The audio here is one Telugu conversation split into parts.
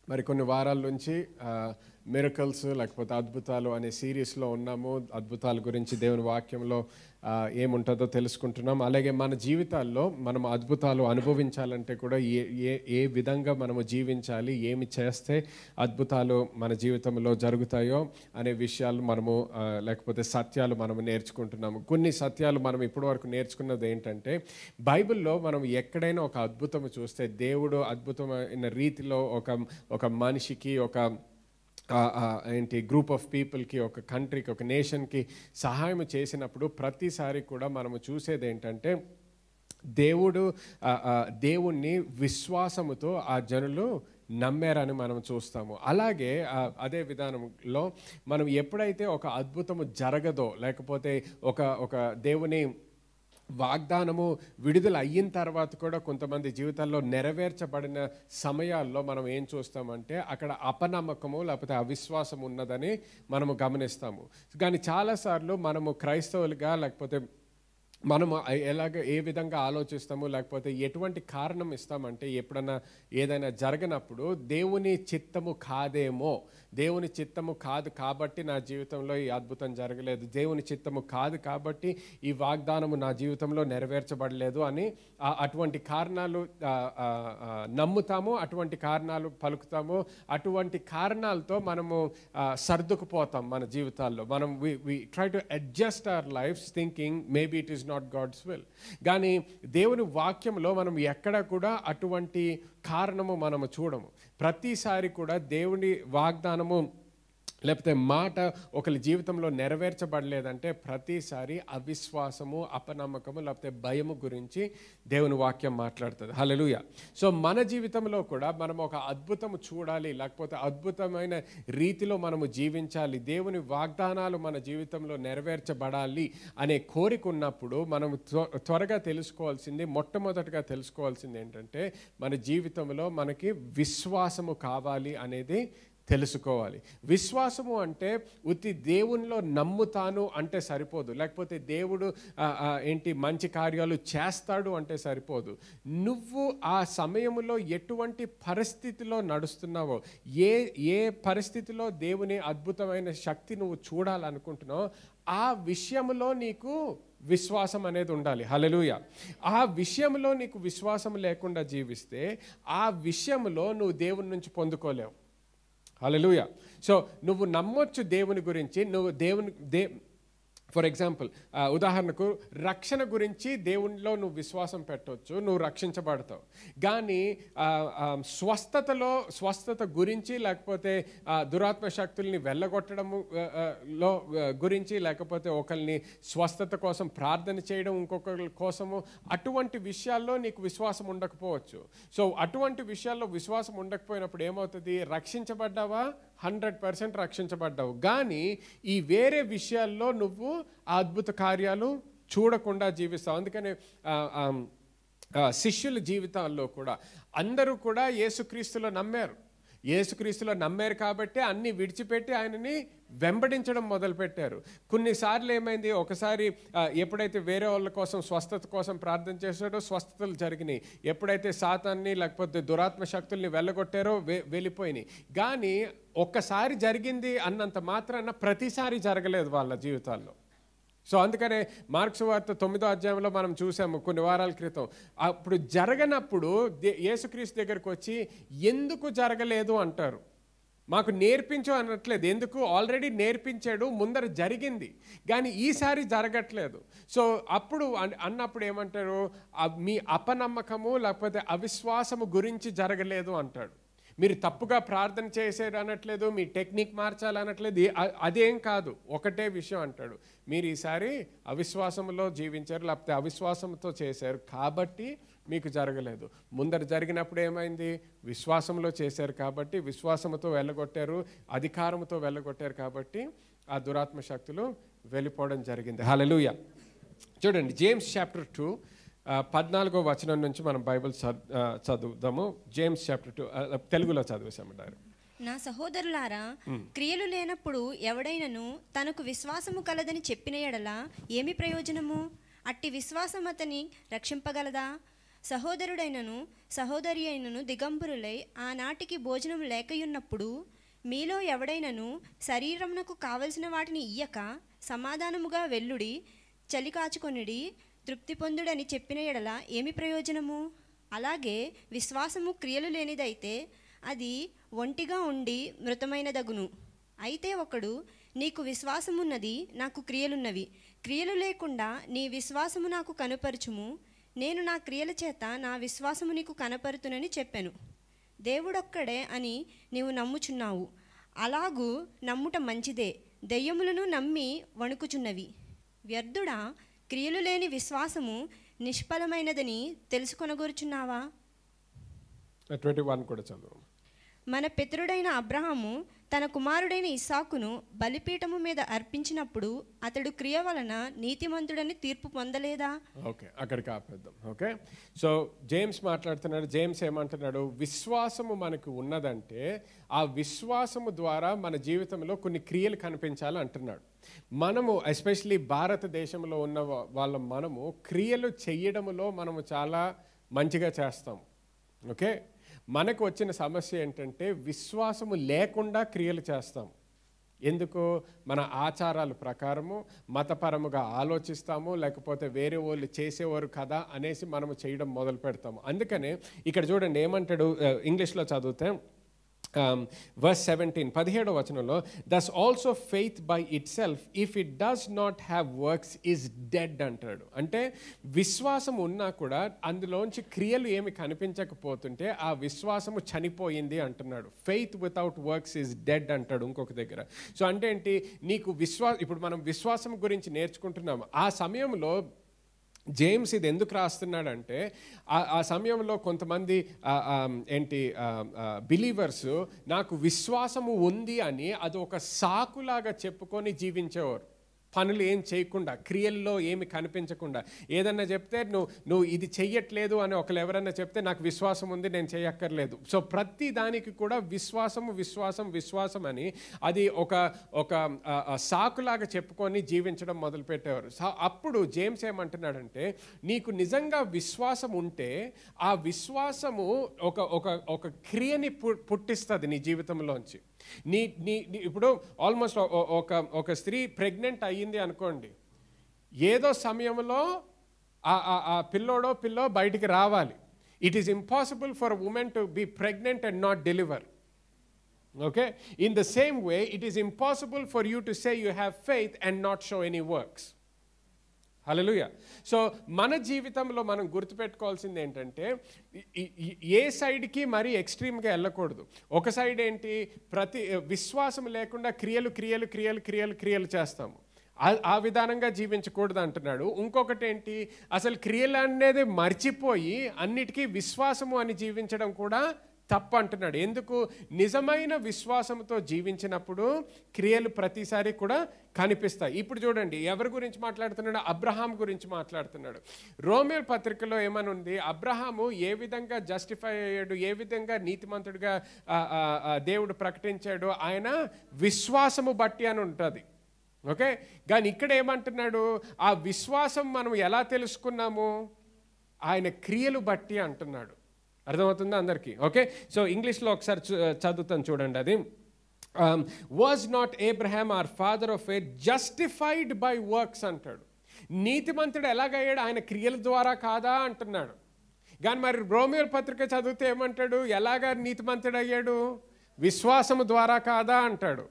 మరి కొన్ని వారాల నుంచి మిరకల్స్ లేకపోతే అద్భుతాలు అనే సిరీస్లో ఉన్నాము అద్భుతాల గురించి దేవుని వాక్యంలో ఆ, ఏముంటుందో తెలుసుకుంటున్నాం అలాగే మన జీవితాల్లో మనం అద్భుతాలు అనుభవించాలంటే కూడా ఏ ఏ ఏ విధంగా మనము జీవించాలి ఏమి చేస్తే అద్భుతాలు మన జీవితంలో జరుగుతాయో అనే విషయాలు మనము ఆ, లేకపోతే సత్యాలు మనము నేర్చుకుంటున్నాము కొన్ని సత్యాలు మనం ఇప్పటివరకు నేర్చుకున్నది ఏంటంటే బైబిల్లో మనం ఎక్కడైనా ఒక అద్భుతం చూస్తే దేవుడు అద్భుతమైన రీతిలో ఒక ఒక మనిషికి ఒక ఆ, ఆ, ఏంటి గ్రూప్ ఆఫ్ పీపుల్కి ఒక కంట్రీకి ఒక నేషన్కి సహాయం చేసినప్పుడు ప్రతిసారి కూడా మనము చూసేది ఏంటంటే దేవుడు ఆ, ఆ, దేవుణ్ణి విశ్వాసముతో ఆ జనులు నమ్మారని మనం చూస్తాము అలాగే ఆ, అదే విధానంలో మనం ఎప్పుడైతే ఒక అద్భుతము జరగదో లేకపోతే ఒక ఒక దేవుని వాగ్దానము విడుదల అయిన తర్వాత కూడా కొంతమంది జీవితాల్లో నెరవేర్చబడిన సమయాల్లో మనం ఏం చూస్తామంటే అక్కడ అపనమ్మకము లేకపోతే అవిశ్వాసం ఉన్నదని మనము గమనిస్తాము కానీ చాలాసార్లు మనము క్రైస్తవులుగా లేకపోతే మనము ఎలాగ ఏ విధంగా ఆలోచిస్తాము లేకపోతే ఎటువంటి కారణం ఇస్తామంటే ఎప్పుడన్నా ఏదైనా జరగనప్పుడు దేవుని చిత్తము కాదేమో దేవుని చిత్తము కాదు కాబట్టి నా జీవితంలో ఈ అద్భుతం జరగలేదు దేవుని చిత్తము కాదు కాబట్టి ఈ వాగ్దానము నా జీవితంలో నెరవేర్చబడలేదు అని ఆ- అటువంటి కారణాలు ఆ, ఆ, ఆ, నమ్ముతాము అటువంటి కారణాలు పలుకుతాము అటువంటి కారణాలతో మనము ఆ, సర్దుకుపోతాం మన జీవితాల్లో మనం we try to adjust our lives thinking maybe it is not God's will కానీ దేవుని వాక్యంలో మనం ఎక్కడ కూడా అటువంటి కారణము మనము చూడము ప్రతిసారి కూడా దేవుని వాగ్దానము లేకపోతే మాట ఒకరి జీవితంలో నెరవేర్చబడలేదంటే ప్రతిసారి అవిశ్వాసము అపనమ్మకము లేకపోతే భయము గురించి దేవుని వాక్యం మాట్లాడుతుంది హలలుయ సో మన జీవితంలో కూడా మనం ఒక అద్భుతము చూడాలి లేకపోతే అద్భుతమైన రీతిలో మనము జీవించాలి దేవుని వాగ్దానాలు మన జీవితంలో నెరవేర్చబడాలి అనే కోరిక ఉన్నప్పుడు మనం త్వ- త్వరగా తెలుసుకోవాల్సింది మొట్టమొదటిగా తెలుసుకోవాల్సింది ఏంటంటే మన జీవితంలో మనకి విశ్వాసము కావాలి అనేది తెలుసుకోవాలి విశ్వాసము అంటే ఉత్తి దేవునిలో నమ్ముతాను అంటే సరిపోదు లేకపోతే దేవుడు ఆ, ఆ, ఏంటి మంచి కార్యాలు చేస్తాడు అంటే సరిపోదు నువ్వు ఆ సమయంలో ఎటువంటి పరిస్థితిలో నడుస్తున్నావో ఏ ఏ పరిస్థితిలో దేవుని అద్భుతమైన శక్తి నువ్వు చూడాలనుకుంటున్నావో ఆ విషయంలో నీకు విశ్వాసం అనేది ఉండాలి హలలుయ ఆ విషయంలో నీకు విశ్వాసం లేకుండా జీవిస్తే ఆ విషయంలో నువ్వు దేవుని నుంచి పొందుకోలేవు హల్లెలూయా సో నువ్వు నమ్మొచ్చు దేవుని గురించి నువ్వు దేవుని దే ఫర్ ఎగ్జాంపుల్ ఉదాహరణకు రక్షణ గురించి దేవునిలో నువ్వు విశ్వాసం పెట్టవచ్చు నువ్వు రక్షించబడతావు కానీ ఆ, ఆ, స్వస్థతలో స్వస్థత గురించి లేకపోతే ఆ, దురాత్మ శక్తుల్ని వెళ్ళగొట్టడము ఆ, ఆ, లో ఆ, గురించి లేకపోతే ఒకరిని స్వస్థత కోసం ప్రార్థన చేయడం ఇంకొకరి కోసము అటువంటి విషయాల్లో నీకు విశ్వాసం ఉండకపోవచ్చు సో అటువంటి విషయాల్లో విశ్వాసం ఉండకపోయినప్పుడు ఏమవుతుంది రక్షించబడ్డావా హండ్రెడ్ పర్సెంట్ రక్షించబడ్డావు కానీ ఈ వేరే విషయాల్లో నువ్వు ఆ అద్భుత కార్యాలు చూడకుండా జీవిస్తావు అందుకని ఆ, ఆ, ఆ, శిష్యుల జీవితాల్లో కూడా అందరూ కూడా యేసుక్రీస్తులో నమ్మారు యేసుక్రీస్తులో నమ్మారు కాబట్టి అన్ని విడిచిపెట్టి ఆయనని వెంబడించడం మొదలుపెట్టారు కొన్నిసార్లు ఏమైంది ఒకసారి ఆ, ఎప్పుడైతే వేరే వాళ్ళ కోసం స్వస్థత కోసం ప్రార్థన చేశాడో స్వస్థతలు జరిగినాయి ఎప్పుడైతే సాతాన్ని లేకపోతే దురాత్మ శక్తుల్ని వెళ్ళగొట్టారో వె వెళ్ళిపోయినాయి కానీ ఒక్కసారి జరిగింది అన్నంత మాత్రాన ప్రతిసారి జరగలేదు వాళ్ళ జీవితాల్లో సో అందుకనే మార్క్స్ వార్త తొమ్మిదో అధ్యాయంలో మనం చూసాము కొన్ని వారాల క్రితం అప్పుడు జరగనప్పుడు దే- యేసుక్రీస్తు దగ్గరకు వచ్చి ఎందుకు జరగలేదు అంటారు మాకు నేర్పించు అనట్లేదు ఎందుకు ఆల్రెడీ నేర్పించాడు ముందర జరిగింది కానీ ఈసారి జరగట్లేదు సో అప్పుడు అన్- అన్నప్పుడు ఏమంటారు "ఆ మీ అపనమ్మకము లేకపోతే అవిశ్వాసము గురించి జరగలేదు అంటాడు మీరు తప్పుగా ప్రార్థన చేసేది అనట్లేదు మీ టెక్నిక్ మార్చాలనట్లేదు ఏ- అ- అదేం కాదు ఒకటే విషయం అంటాడు మీరు ఈసారి అవిశ్వాసంలో జీవించారు లేకపోతే అవిశ్వాసంతో చేశారు కాబట్టి మీకు జరగలేదు ముందర జరిగినప్పుడు ఏమైంది విశ్వాసంలో చేశారు కాబట్టి విశ్వాసంతో వెళ్ళగొట్టారు అధికారంతో వెళ్ళగొట్టారు కాబట్టి ఆ దురాత్మ శక్తులు వెళ్ళిపోవడం జరిగింది హలలుయ చూడండి జేమ్స్ చాప్టర్ టూ పద్నాలుగో వచనం నుంచి మనం బైబిల్ చద్- ఆ, చదువుదాము జేమ్స్ చాప్టర్ టూ తెలుగులో చదివేశాము డైరెక్ట్ నా సహోదరులారా క్రియలు లేనప్పుడు ఎవడైనను తనకు విశ్వాసము కలదని చెప్పిన ఎడల ఏమి ప్రయోజనము అట్టి విశ్వాసం అతని రక్షింపగలదా సహోదరుడైనను సహోదరి అయినను దిగంబరులై ఆనాటికి భోజనం లేకయున్నప్పుడు మీలో ఎవడైనను శరీరమునకు కావలసిన వాటిని ఇయ్యక సమాధానముగా వెల్లుడి చలి కాచుకొనిడి తృప్తి పొందుడని చెప్పిన ఎడల ఏమి ప్రయోజనము అలాగే విశ్వాసము క్రియలు లేనిదైతే అది ఒంటిగా ఉండి మృతమైనదగును అయితే ఒకడు నీకు విశ్వాసమున్నది నాకు క్రియలున్నవి క్రియలు లేకుండా నీ విశ్వాసము నాకు కనుపరచుము నేను నా క్రియల చేత నా విశ్వాసము నీకు కనపరుతునని చెప్పాను దేవుడొక్కడే అని నీవు నమ్ముచున్నావు అలాగూ నమ్ముట మంచిదే దెయ్యములను నమ్మి వణుకుచున్నవి వ్యర్థుడా క్రియలు లేని విశ్వాసము నిష్ఫలమైనదని తెలుసుకొనగోరుచున్నావా ట్వంటీ వన్ కూడా చదువు మన పితరుడైన అబ్రహాము తన కుమారుడైన ఇస్సాకును బలిపీఠము మీద అర్పించినప్పుడు అతడు క్రియ వలన నీతిమంతుడని తీర్పు పొందలేదా ఓకే అక్కడికి ఆపేద్దాం ఓకే సో జేమ్స్ మాట్లాడుతున్నాడు జేమ్స్ ఏమంటున్నాడు విశ్వాసము మనకు ఉన్నదంటే ఆ విశ్వాసము ద్వారా మన జీవితంలో కొన్ని క్రియలు కనిపించాలి అంటున్నాడు మనము ఎస్పెషలీ భారతదేశంలో ఉన్న వా- వాళ్ళ మనము క్రియలు చెయ్యడంలో మనము చాలా మంచిగా చేస్తాం ఓకే మనకు వచ్చిన సమస్య ఏంటంటే విశ్వాసము లేకుండా క్రియలు చేస్తాం ఎందుకు మన ఆచారాల ప్రకారము మతపరముగా ఆలోచిస్తాము లేకపోతే వేరే వాళ్ళు చేసేవారు కదా అనేసి మనము చేయడం మొదలు పెడతాము అందుకనే ఇక్కడ చూడండి ఏమంటాడు ఆ, ఇంగ్లీష్లో చదివితే వర్స్ సెవెంటీన్ పదిహేడవ వచనంలో దస్ also faith by it self if it does not have works is dead అంటాడు అంటే విశ్వాసం ఉన్నా కూడా అందులోంచి క్రియలు ఏమి కనిపించకపోతుంటే ఆ విశ్వాసము చనిపోయింది అంటున్నాడు faith without works is dead అంటాడు ఇంకొక దగ్గర సో అంటే ఏంటి నీకు విశ్వా ఇప్పుడు మనం విశ్వాసం గురించి నేర్చుకుంటున్నాము ఆ సమయంలో జేమ్స్ ఇది ఎందుకు రాస్తున్నాడంటే ఆ- ఆ సమయంలో కొంతమంది ఆ, ఆ, ఏంటి బిలీవర్స్ నాకు విశ్వాసము ఉంది అని అది ఒక సాకులాగా చెప్పుకొని జీవించేవారు పనులు ఏం చేయకుండా క్రియల్లో ఏమి కనిపించకుండా ఏదన్నా చెప్తే నువ్వు నువ్వు ఇది చెయ్యట్లేదు అని ఒకరు ఎవరన్నా చెప్తే నాకు విశ్వాసం ఉంది నేను చేయక్కర్లేదు సో ప్రతి దానికి కూడా విశ్వాసము విశ్వాసం విశ్వాసం అని అది ఒక ఒక ఆ, ఆ, సాకులాగా చెప్పుకొని జీవించడం మొదలుపెట్టేవారు సో అప్పుడు జేమ్స్ ఏమంటున్నాడంటే నీకు నిజంగా విశ్వాసం ఉంటే ఆ విశ్వాసము ఒక ఒక ఒక క్రియని పు- పుట్టిస్తుంది నీ జీవితంలోంచి నీ నీ నీ- ఇప్పుడు ఆల్మోస్ట్ ఒక ఒక స్త్రీ ప్రెగ్నెంట్ అయ్యింది అనుకోండి ఏదో సమయంలో ఆ ఆ- ఆ పిల్లోడో పిల్లో బయటికి రావాలి it is impossible for women to be pregnant and not deliver Okay? In the same way, it is impossible for you to say you have faith and not show any works. Hallelujah so మన జీవితంలో మనం గుర్తుపెట్టుకోవాల్సింది ఏంటంటే ఈ- ఈ- ఏ సైడ్కి మరీ ఎక్స్ట్రీమ్గా వెళ్ళకూడదు ఒక సైడ్ ఏంటి ప్రతి విశ్వాసం లేకుండా క్రియలు క్రియలు క్రియలు క్రియలు క్రియలు చేస్తాము ఆ- ఆ విధానంగా జీవించకూడదు అంటున్నాడు ఇంకొకటి ఏంటి అసలు క్రియలు అనేది మర్చిపోయి అన్నిటికీ విశ్వాసము అని జీవించడం కూడా తప్పు అంటున్నాడు ఎందుకు నిజమైన విశ్వాసంతో జీవించినప్పుడు క్రియలు ప్రతిసారి కూడా కనిపిస్తాయి ఇప్పుడు చూడండి ఎవరి గురించి మాట్లాడుతున్నాడు అబ్రహాం గురించి మాట్లాడుతున్నాడు రోమిల్ పత్రికలో ఏమని ఉంది అబ్రహాము ఏ విధంగా జస్టిఫై అయ్యాడు ఏ విధంగా నీతిమంతుడిగా ఆ, ఆ, ఆ, దేవుడు ప్రకటించాడు ఆయన విశ్వాసము బట్టి అని ఉంటుంది ఓకే కానీ ఇక్కడ ఏమంటున్నాడు ఆ విశ్వాసం మనం ఎలా తెలుసుకున్నాము ఆయన క్రియలు బట్టి అంటున్నాడు అర్థమవుతుందా అందరికీ ఓకే సో ఇంగ్లీష్లో ఒకసారి చూ- చదువుతాను చూడండి అది was not Abraham our father of a justified by works అంటాడు నీతిమంతుడు ఎలాగయ్యాడు ఆయన క్రియల ద్వారా కాదా అంటున్నాడు కానీ మరి రోమియోల్ పత్రిక చదివితే ఏమంటాడు ఎలాగా నీతిమంతుడు అయ్యాడు విశ్వాసము ద్వారా కాదా అంటాడు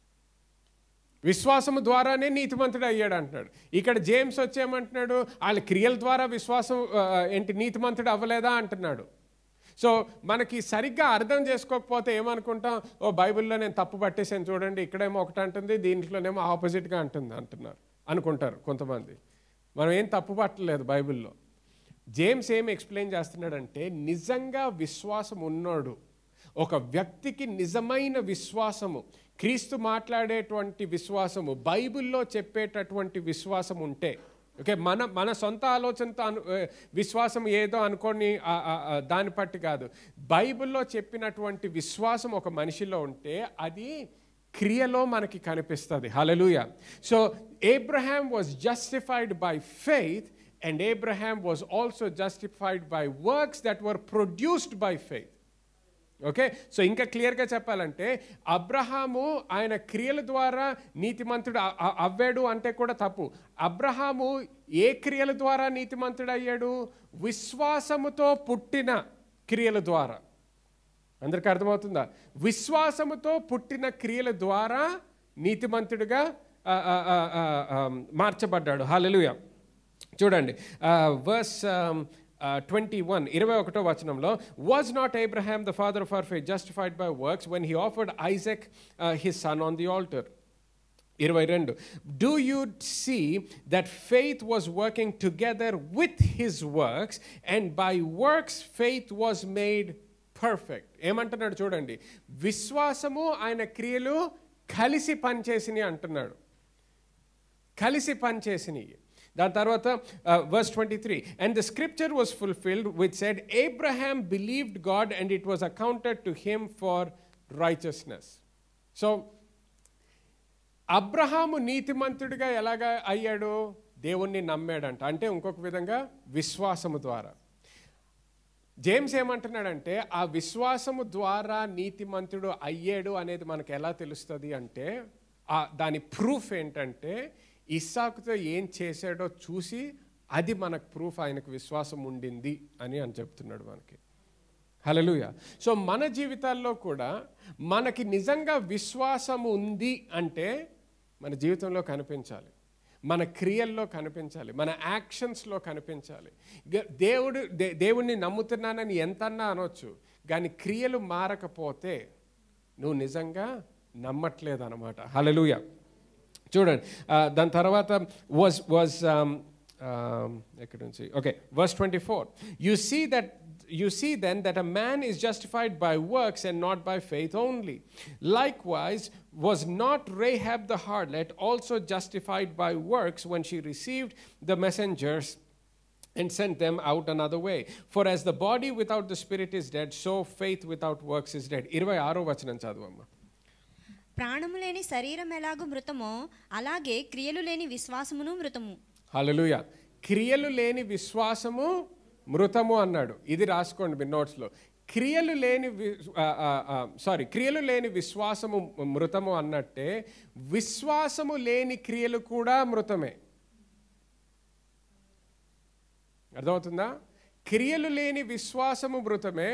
విశ్వాసము ద్వారానే నీతిమంతుడు అయ్యాడు అంటున్నాడు ఇక్కడ జేమ్స్ వచ్చేయమంటున్నాడు వాళ్ళ క్రియల ద్వారా విశ్వాసం ఆ, ఏంటి నీతిమంతుడు అవ్వలేదా అంటున్నాడు సో మనకి సరిగ్గా అర్థం చేసుకోకపోతే ఏమనుకుంటాం ఓ బైబిల్లో నేను తప్పు పట్టేసాను చూడండి ఇక్కడేమో ఒకటి అంటుంది దీంట్లోనేమో ఆపోజిట్గా అంటుంది అంటున్నారు అనుకుంటారు కొంతమంది మనం ఏం తప్పు పట్టలేదు బైబిల్లో జేమ్స్ ఏం ఎక్స్ప్లెయిన్ చేస్తున్నాడంటే నిజంగా విశ్వాసం ఉన్నాడు ఒక వ్యక్తికి నిజమైన విశ్వాసము క్రీస్తు మాట్లాడేటువంటి విశ్వాసము బైబిల్లో చెప్పేటటువంటి విశ్వాసం ఉంటే ఓకే మన మన సొంత ఆలోచనతో అను ఏ, విశ్వాసం ఏదో అనుకోని ఆ- ఆ- ఆ దాన్ని బట్టి కాదు బైబిల్లో చెప్పినటువంటి విశ్వాసం ఒక మనిషిలో ఉంటే అది క్రియలో మనకి కనిపిస్తుంది hallelujah so Abraham was justified by faith and Abraham was also justified by works that were produced by faith. Okay so ఇంకా క్లియర్గా చెప్పాలంటే అబ్రహాము ఆయన క్రియల ద్వారా నీతిమంతుడు అ- అ- అవ్వాడు అంటే కూడా తప్పు అబ్రహాము ఏ క్రియల ద్వారా నీతిమంతుడు అయ్యాడు విశ్వాసముతో పుట్టిన క్రియల ద్వారా అందరికీ అర్థమవుతుందా విశ్వాసముతో పుట్టిన క్రియల ద్వారా నీతిమంతుడిగా ఆ, ఆ, ఆ, ఆ, ఆ, మార్చబడ్డాడు హాలెలుయ చూడండి వర్స్ ట్వంటీ వన్ ఇరవై ఒకటో వచనంలో was not Abraham the father of our faith justified by works when he offered Isaac his son on the altar ఇరవై రెండు do you see that faith was working together with his works and by works faith was made perfect ఏమంటున్నాడు చూడండి విశ్వాసము ఆయన క్రియలు కలిసి పనిచేసినాయి అంటున్నాడు కలిసి పనిచేసినాయి దాని తర్వాత verse twenty three and the scripture was fulfilled with said Abraham believed God and it was accounted to him for righteousness so అబ్రహాము నీతిమంతుడిగా ఎలాగా అయ్యాడు దేవుణ్ణి నమ్మాడంట అంటే ఇంకొక విధంగా విశ్వాసము ద్వారా జేమ్స్ ఏమంటున్నాడంటే ఆ విశ్వాసము ద్వారా నీతిమంతుడు అయ్యాడు అనేది మనకు ఎలా తెలుస్తుంది అంటే ఆ దాని ప్రూఫ్ ఏంటంటే ఇస్సాకుతో ఏం చేశాడో చూసి అది మనకు ప్రూఫ్ ఆయనకు విశ్వాసం ఉండింది అని అని చెప్తున్నాడు మనకి హలలుయ సో మన జీవితాల్లో కూడా మనకి నిజంగా విశ్వాసం ఉంది అంటే మన జీవితంలో కనిపించాలి మన క్రియల్లో కనిపించాలి మన యాక్షన్స్లో కనిపించాలి గ- దేవుడు దే దేవుణ్ణి నమ్ముతున్నానని ఎంతన్నా అనొచ్చు కానీ క్రియలు మారకపోతే నువ్వు నిజంగా నమ్మట్లేదు అనమాట హలలుయ చూడండి ఆ, దాని తర్వాత వాజ్ వాజ్ ఎక్కడి నుంచి okay verse twenty four you see that you see then that a man is justified by works and not by faith only. Likewise, was not Rahab the harlot also justified by works when she received the messengers and sent them out another way? For as the body without the spirit is dead, so faith without works is dead. ఇరవై ఆరో వచనం చదువమ్మా ప్రాణము లేని శరీరం ఎలాగూ మృతమో అలాగే క్రియలు లేని విశ్వాసమును మృతము హల్లెలూయా క్రియలు లేని విశ్వాసము మృతము అన్నాడు ఇది రాసుకోండి మీ నోట్స్లో క్రియలు లేని సారీ క్రియలు లేని విశ్వాసము మృతము అన్నట్టే విశ్వాసము లేని క్రియలు కూడా మృతమే అర్థమవుతుందా క్రియలు లేని విశ్వాసము మృతమే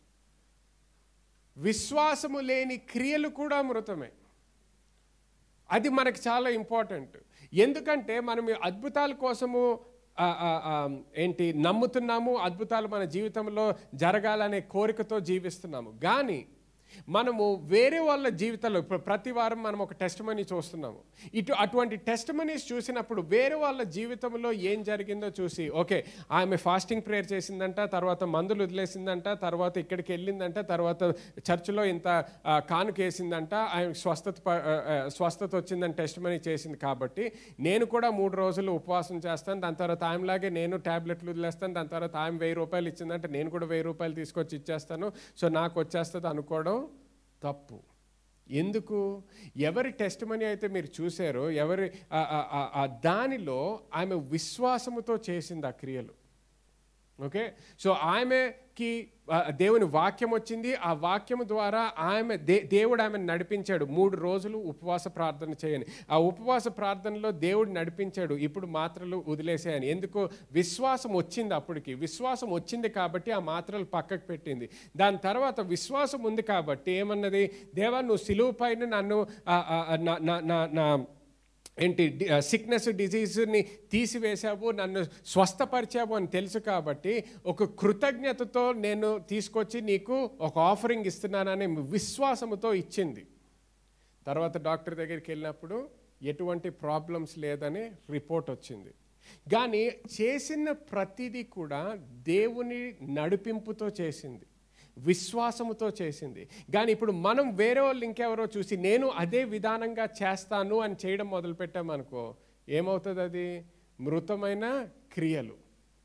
విశ్వాసము లేని క్రియలు కూడా మృతమే అది మనకు చాలా ఇంపార్టెంట్ ఎందుకంటే మనం ఈ అద్భుతాల కోసము ఆ, ఆ, ఆ, ఏంటి నమ్ముతున్నాము అద్భుతాలు మన జీవితంలో జరగాలనే కోరికతో జీవిస్తున్నాము కానీ మనము వేరే వాళ్ళ జీవితాల్లో ఇప్పుడు ప్రతి వారం మనం ఒక టెస్ట్ మనీ చూస్తున్నాము ఇటు అటువంటి టెస్ట్ మనీస్ చూసినప్పుడు వేరే వాళ్ళ జీవితంలో ఏం జరిగిందో చూసి ఓకే ఆమె ఫాస్టింగ్ ప్రేయర్ చేసిందంట తర్వాత మందులు వదిలేసిందంట తర్వాత ఇక్కడికి వెళ్ళిందంట తర్వాత చర్చిలో ఇంత ఆ, కానుకేసిందంట ఆమె స్వస్థత ప- ఆ, ఆ, స్వస్థత వచ్చిందని టెస్ట్ మనీ చేసింది కాబట్టి నేను కూడా మూడు రోజులు ఉపవాసం చేస్తాను దాని తర్వాత ఆమెలాగే నేను ట్యాబ్లెట్లు వదిలేస్తాను దాని తర్వాత ఆమె వెయ్యి రూపాయలు ఇచ్చిందంటే నేను కూడా వెయ్యి రూపాయలు తీసుకొచ్చి ఇచ్చేస్తాను సో నాకు వచ్చేస్తుంది అనుకోవడం తప్పు ఎందుకు ఎవరి టెస్ట్ మనీ అయితే మీరు చూసారో ఎవరి ఆ- ఆ- ఆ- ఆ దానిలో ఆమె విశ్వాసముతో చేసింది ఆ క్రియలు ఓకే సో ఆమెకి ఆ, దేవుని వాక్యం వచ్చింది ఆ వాక్యం ద్వారా ఆమె దే దేవుడు ఆమెను నడిపించాడు మూడు రోజులు ఉపవాస ప్రార్థన చేయని ఆ ఉపవాస ప్రార్థనలో దేవుడు నడిపించాడు ఇప్పుడు మాత్రలు వదిలేసేయని ఎందుకు విశ్వాసం వచ్చింది అప్పటికి విశ్వాసం వచ్చింది కాబట్టి ఆ మాత్రలు పక్కకు పెట్టింది దాని తర్వాత విశ్వాసం ఉంది కాబట్టి ఏమన్నది దేవా నువ్వు సిలువు పైన నన్ను ఆ, ఆ, ఆ, నా- నా- నా- నా ఏంటి సిక్నెస్ డిజీజ్ని తీసివేశావు నన్ను స్వస్థపరిచావు అని తెలుసు కాబట్టి ఒక కృతజ్ఞతతో నేను తీసుకొచ్చి నీకు ఒక ఆఫరింగ్ ఇస్తున్నానని విశ్వాసముతో ఇచ్చింది తర్వాత డాక్టర్ దగ్గరికి వెళ్ళినప్పుడు ఎటువంటి ప్రాబ్లమ్స్ లేదని రిపోర్ట్ వచ్చింది కానీ చేసిన ప్రతిదీ కూడా దేవుని నడిపింపుతో చేసింది విశ్వాసముతో చేసింది కానీ ఇప్పుడు మనం వేరే వాళ్ళు ఇంకెవరో చూసి నేను అదే విధానంగా చేస్తాను అని చేయడం మొదలుపెట్టామనుకో ఏమవుతుంది అది మృతమైన క్రియలు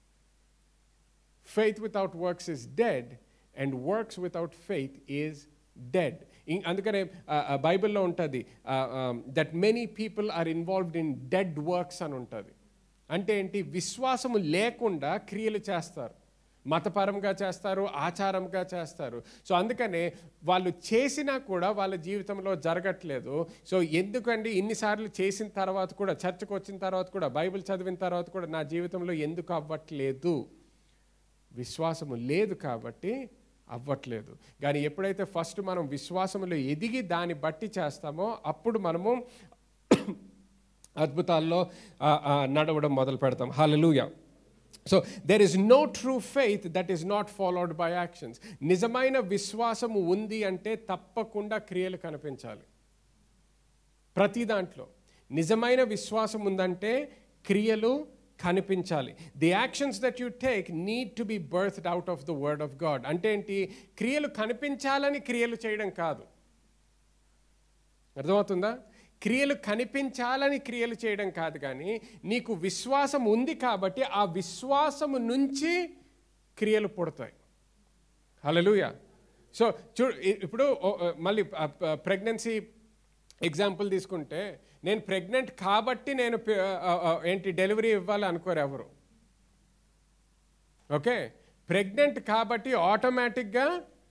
faith without works is dead and works without faith is dead అందుకనే బైబిల్లో ఉంటుంది that many people are involved in dead works అని ఉంటుంది అంటే ఏంటి విశ్వాసము లేకుండా క్రియలు చేస్తారు మతపరంగా చేస్తారు ఆచారంగా చేస్తారు సో అందుకనే వాళ్ళు చేసినా కూడా వాళ్ళ జీవితంలో జరగట్లేదు సో ఎందుకండి ఇన్నిసార్లు చేసిన తర్వాత కూడా చర్చకు వచ్చిన తర్వాత కూడా బైబిల్ చదివిన తర్వాత కూడా నా జీవితంలో ఎందుకు అవ్వట్లేదు విశ్వాసము లేదు కాబట్టి అవ్వట్లేదు కానీ ఎప్పుడైతే ఫస్ట్ మనం విశ్వాసములో ఎదిగి దాన్ని బట్టి చేస్తామో అప్పుడు మనము అద్భుతాల్లో ఆ, ఆ, నడవడం మొదలు పెడతాం hallelujah so there is no true faith that is not followed by actions నిజమైన విశ్వాసము ఉంది అంటే తప్పకుండా క్రియలు కనిపించాలి ప్రతి దాంట్లో నిజమైన విశ్వాసం ఉందంటే క్రియలు కనిపించాలి the actions that you take need to be birthed out of the word of God అంటే ఏంటి క్రియలు కనిపించాలని క్రియలు చేయడం కాదు అర్థమవుతుందా క్రియలు కనిపించాలని క్రియలు చేయడం కాదు కానీ నీకు విశ్వాసం ఉంది కాబట్టి ఆ విశ్వాసము నుంచి క్రియలు పుడతాయి హలలుయ సో చూ ఇ- ఇప్పుడు ఓ- ఓ, మళ్ళీ ప్రెగ్నెన్సీ ఎగ్జాంపుల్ తీసుకుంటే నేను ప్రెగ్నెంట్ కాబట్టి నేను పి- ఆ, ఆ, ఏంటి డెలివరీ ఇవ్వాలి అనుకోరు ఎవరు ఓకే ప్రెగ్నెంట్ కాబట్టి ఆటోమేటిక్గా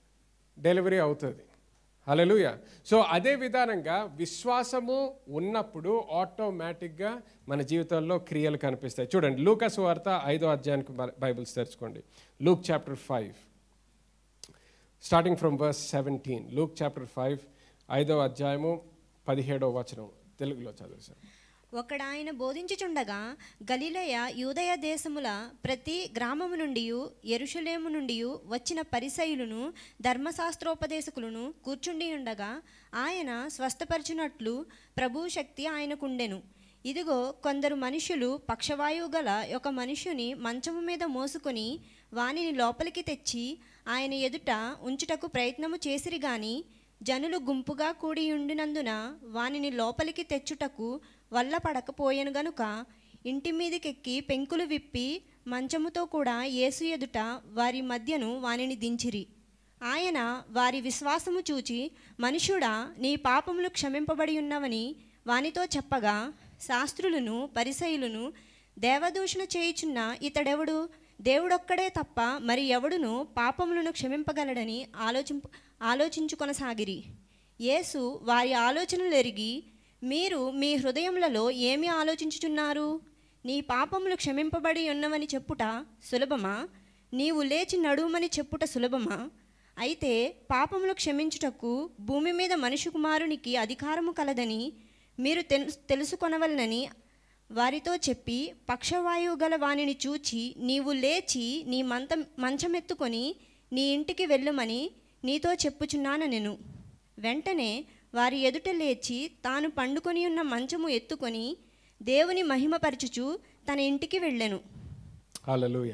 డెలివరీ అవుతుంది హలలుయ సో అదే విధానంగా విశ్వాసము ఉన్నప్పుడు ఆటోమేటిక్గా మన జీవితంలో క్రియలు కనిపిస్తాయి చూడండి లూకస్ వార్త ఐదో అధ్యాయానికి బై- బైబిల్స్ తెరుచుకోండి Luke chapter five starting from verse seventeen Luke chapter five ఐదో అధ్యాయము పదిహేడో వచనం తెలుగులో చదువు సార్ ఒకడాయన బోధించుచుండగా గలిలయ యూదయ దేశముల ప్రతి గ్రామము నుండి ఎరుషలేము నుండి వచ్చిన పరిసయులను ధర్మశాస్త్రోపదేశకులను కూర్చుండి ఉండగా ఆయన స్వస్థపరచునట్లు ప్రభు శక్తి ఆయనకుండెను ఇదిగో కొందరు మనుషులు పక్షవాయువు గల ఒక మనుషుని మంచము మీద మోసుకొని వానిని లోపలికి తెచ్చి ఆయన ఎదుట ఉంచుటకు ప్రయత్నము చేసిరి గాని జనులు గుంపుగా కూడి ఉండినందున వానిని లోపలికి తెచ్చుటకు వల్ల పడకపోయెను గనుక ఇంటి మీదకెక్కి పెంకులు విప్పి మంచముతో కూడా యేసు ఎదుట వారి మధ్యను వానిని దించిరి ఆయన వారి విశ్వాసము చూచి మనుషుడా నీ పాపములు క్షమింపబడి ఉన్నవని వానితో చెప్పగా శాస్త్రులను పరిసయులను దేవదూషణ చేయుచున్న ఇతడెవడు దేవుడొక్కడే తప్ప మరి ఎవడును పాపములను క్షమింపగలడని ఆలోచింప ఆలోచించుకొనసాగిరి యేసు వారి ఆలోచనలు ఎరిగి మీరు మీ హృదయములలో ఏమి ఆలోచించుచున్నారు నీ పాపములు క్షమింపబడి ఉన్నవని చెప్పుట సులభమా నీవు లేచి నడుమని చెప్పుట సులభమా అయితే పాపములు క్షమించుటకు భూమి మీద మనుషు కుమారునికి అధికారము కలదని మీరు తెలుసు తెలుసుకొనవలనని వారితో చెప్పి పక్షవాయువు గల వానిని చూచి నీవు లేచి నీ మంత మంచమెత్తుకొని నీ ఇంటికి వెళ్ళుమని నీతో చెప్పుచున్నాను నేను వెంటనే వారి ఎదుట లేచి తాను పండుకొని ఉన్న మంచము ఎత్తుకొని దేవుని మహిమపరచుచు తన ఇంటికి వెళ్ళెను హల్లెలూయా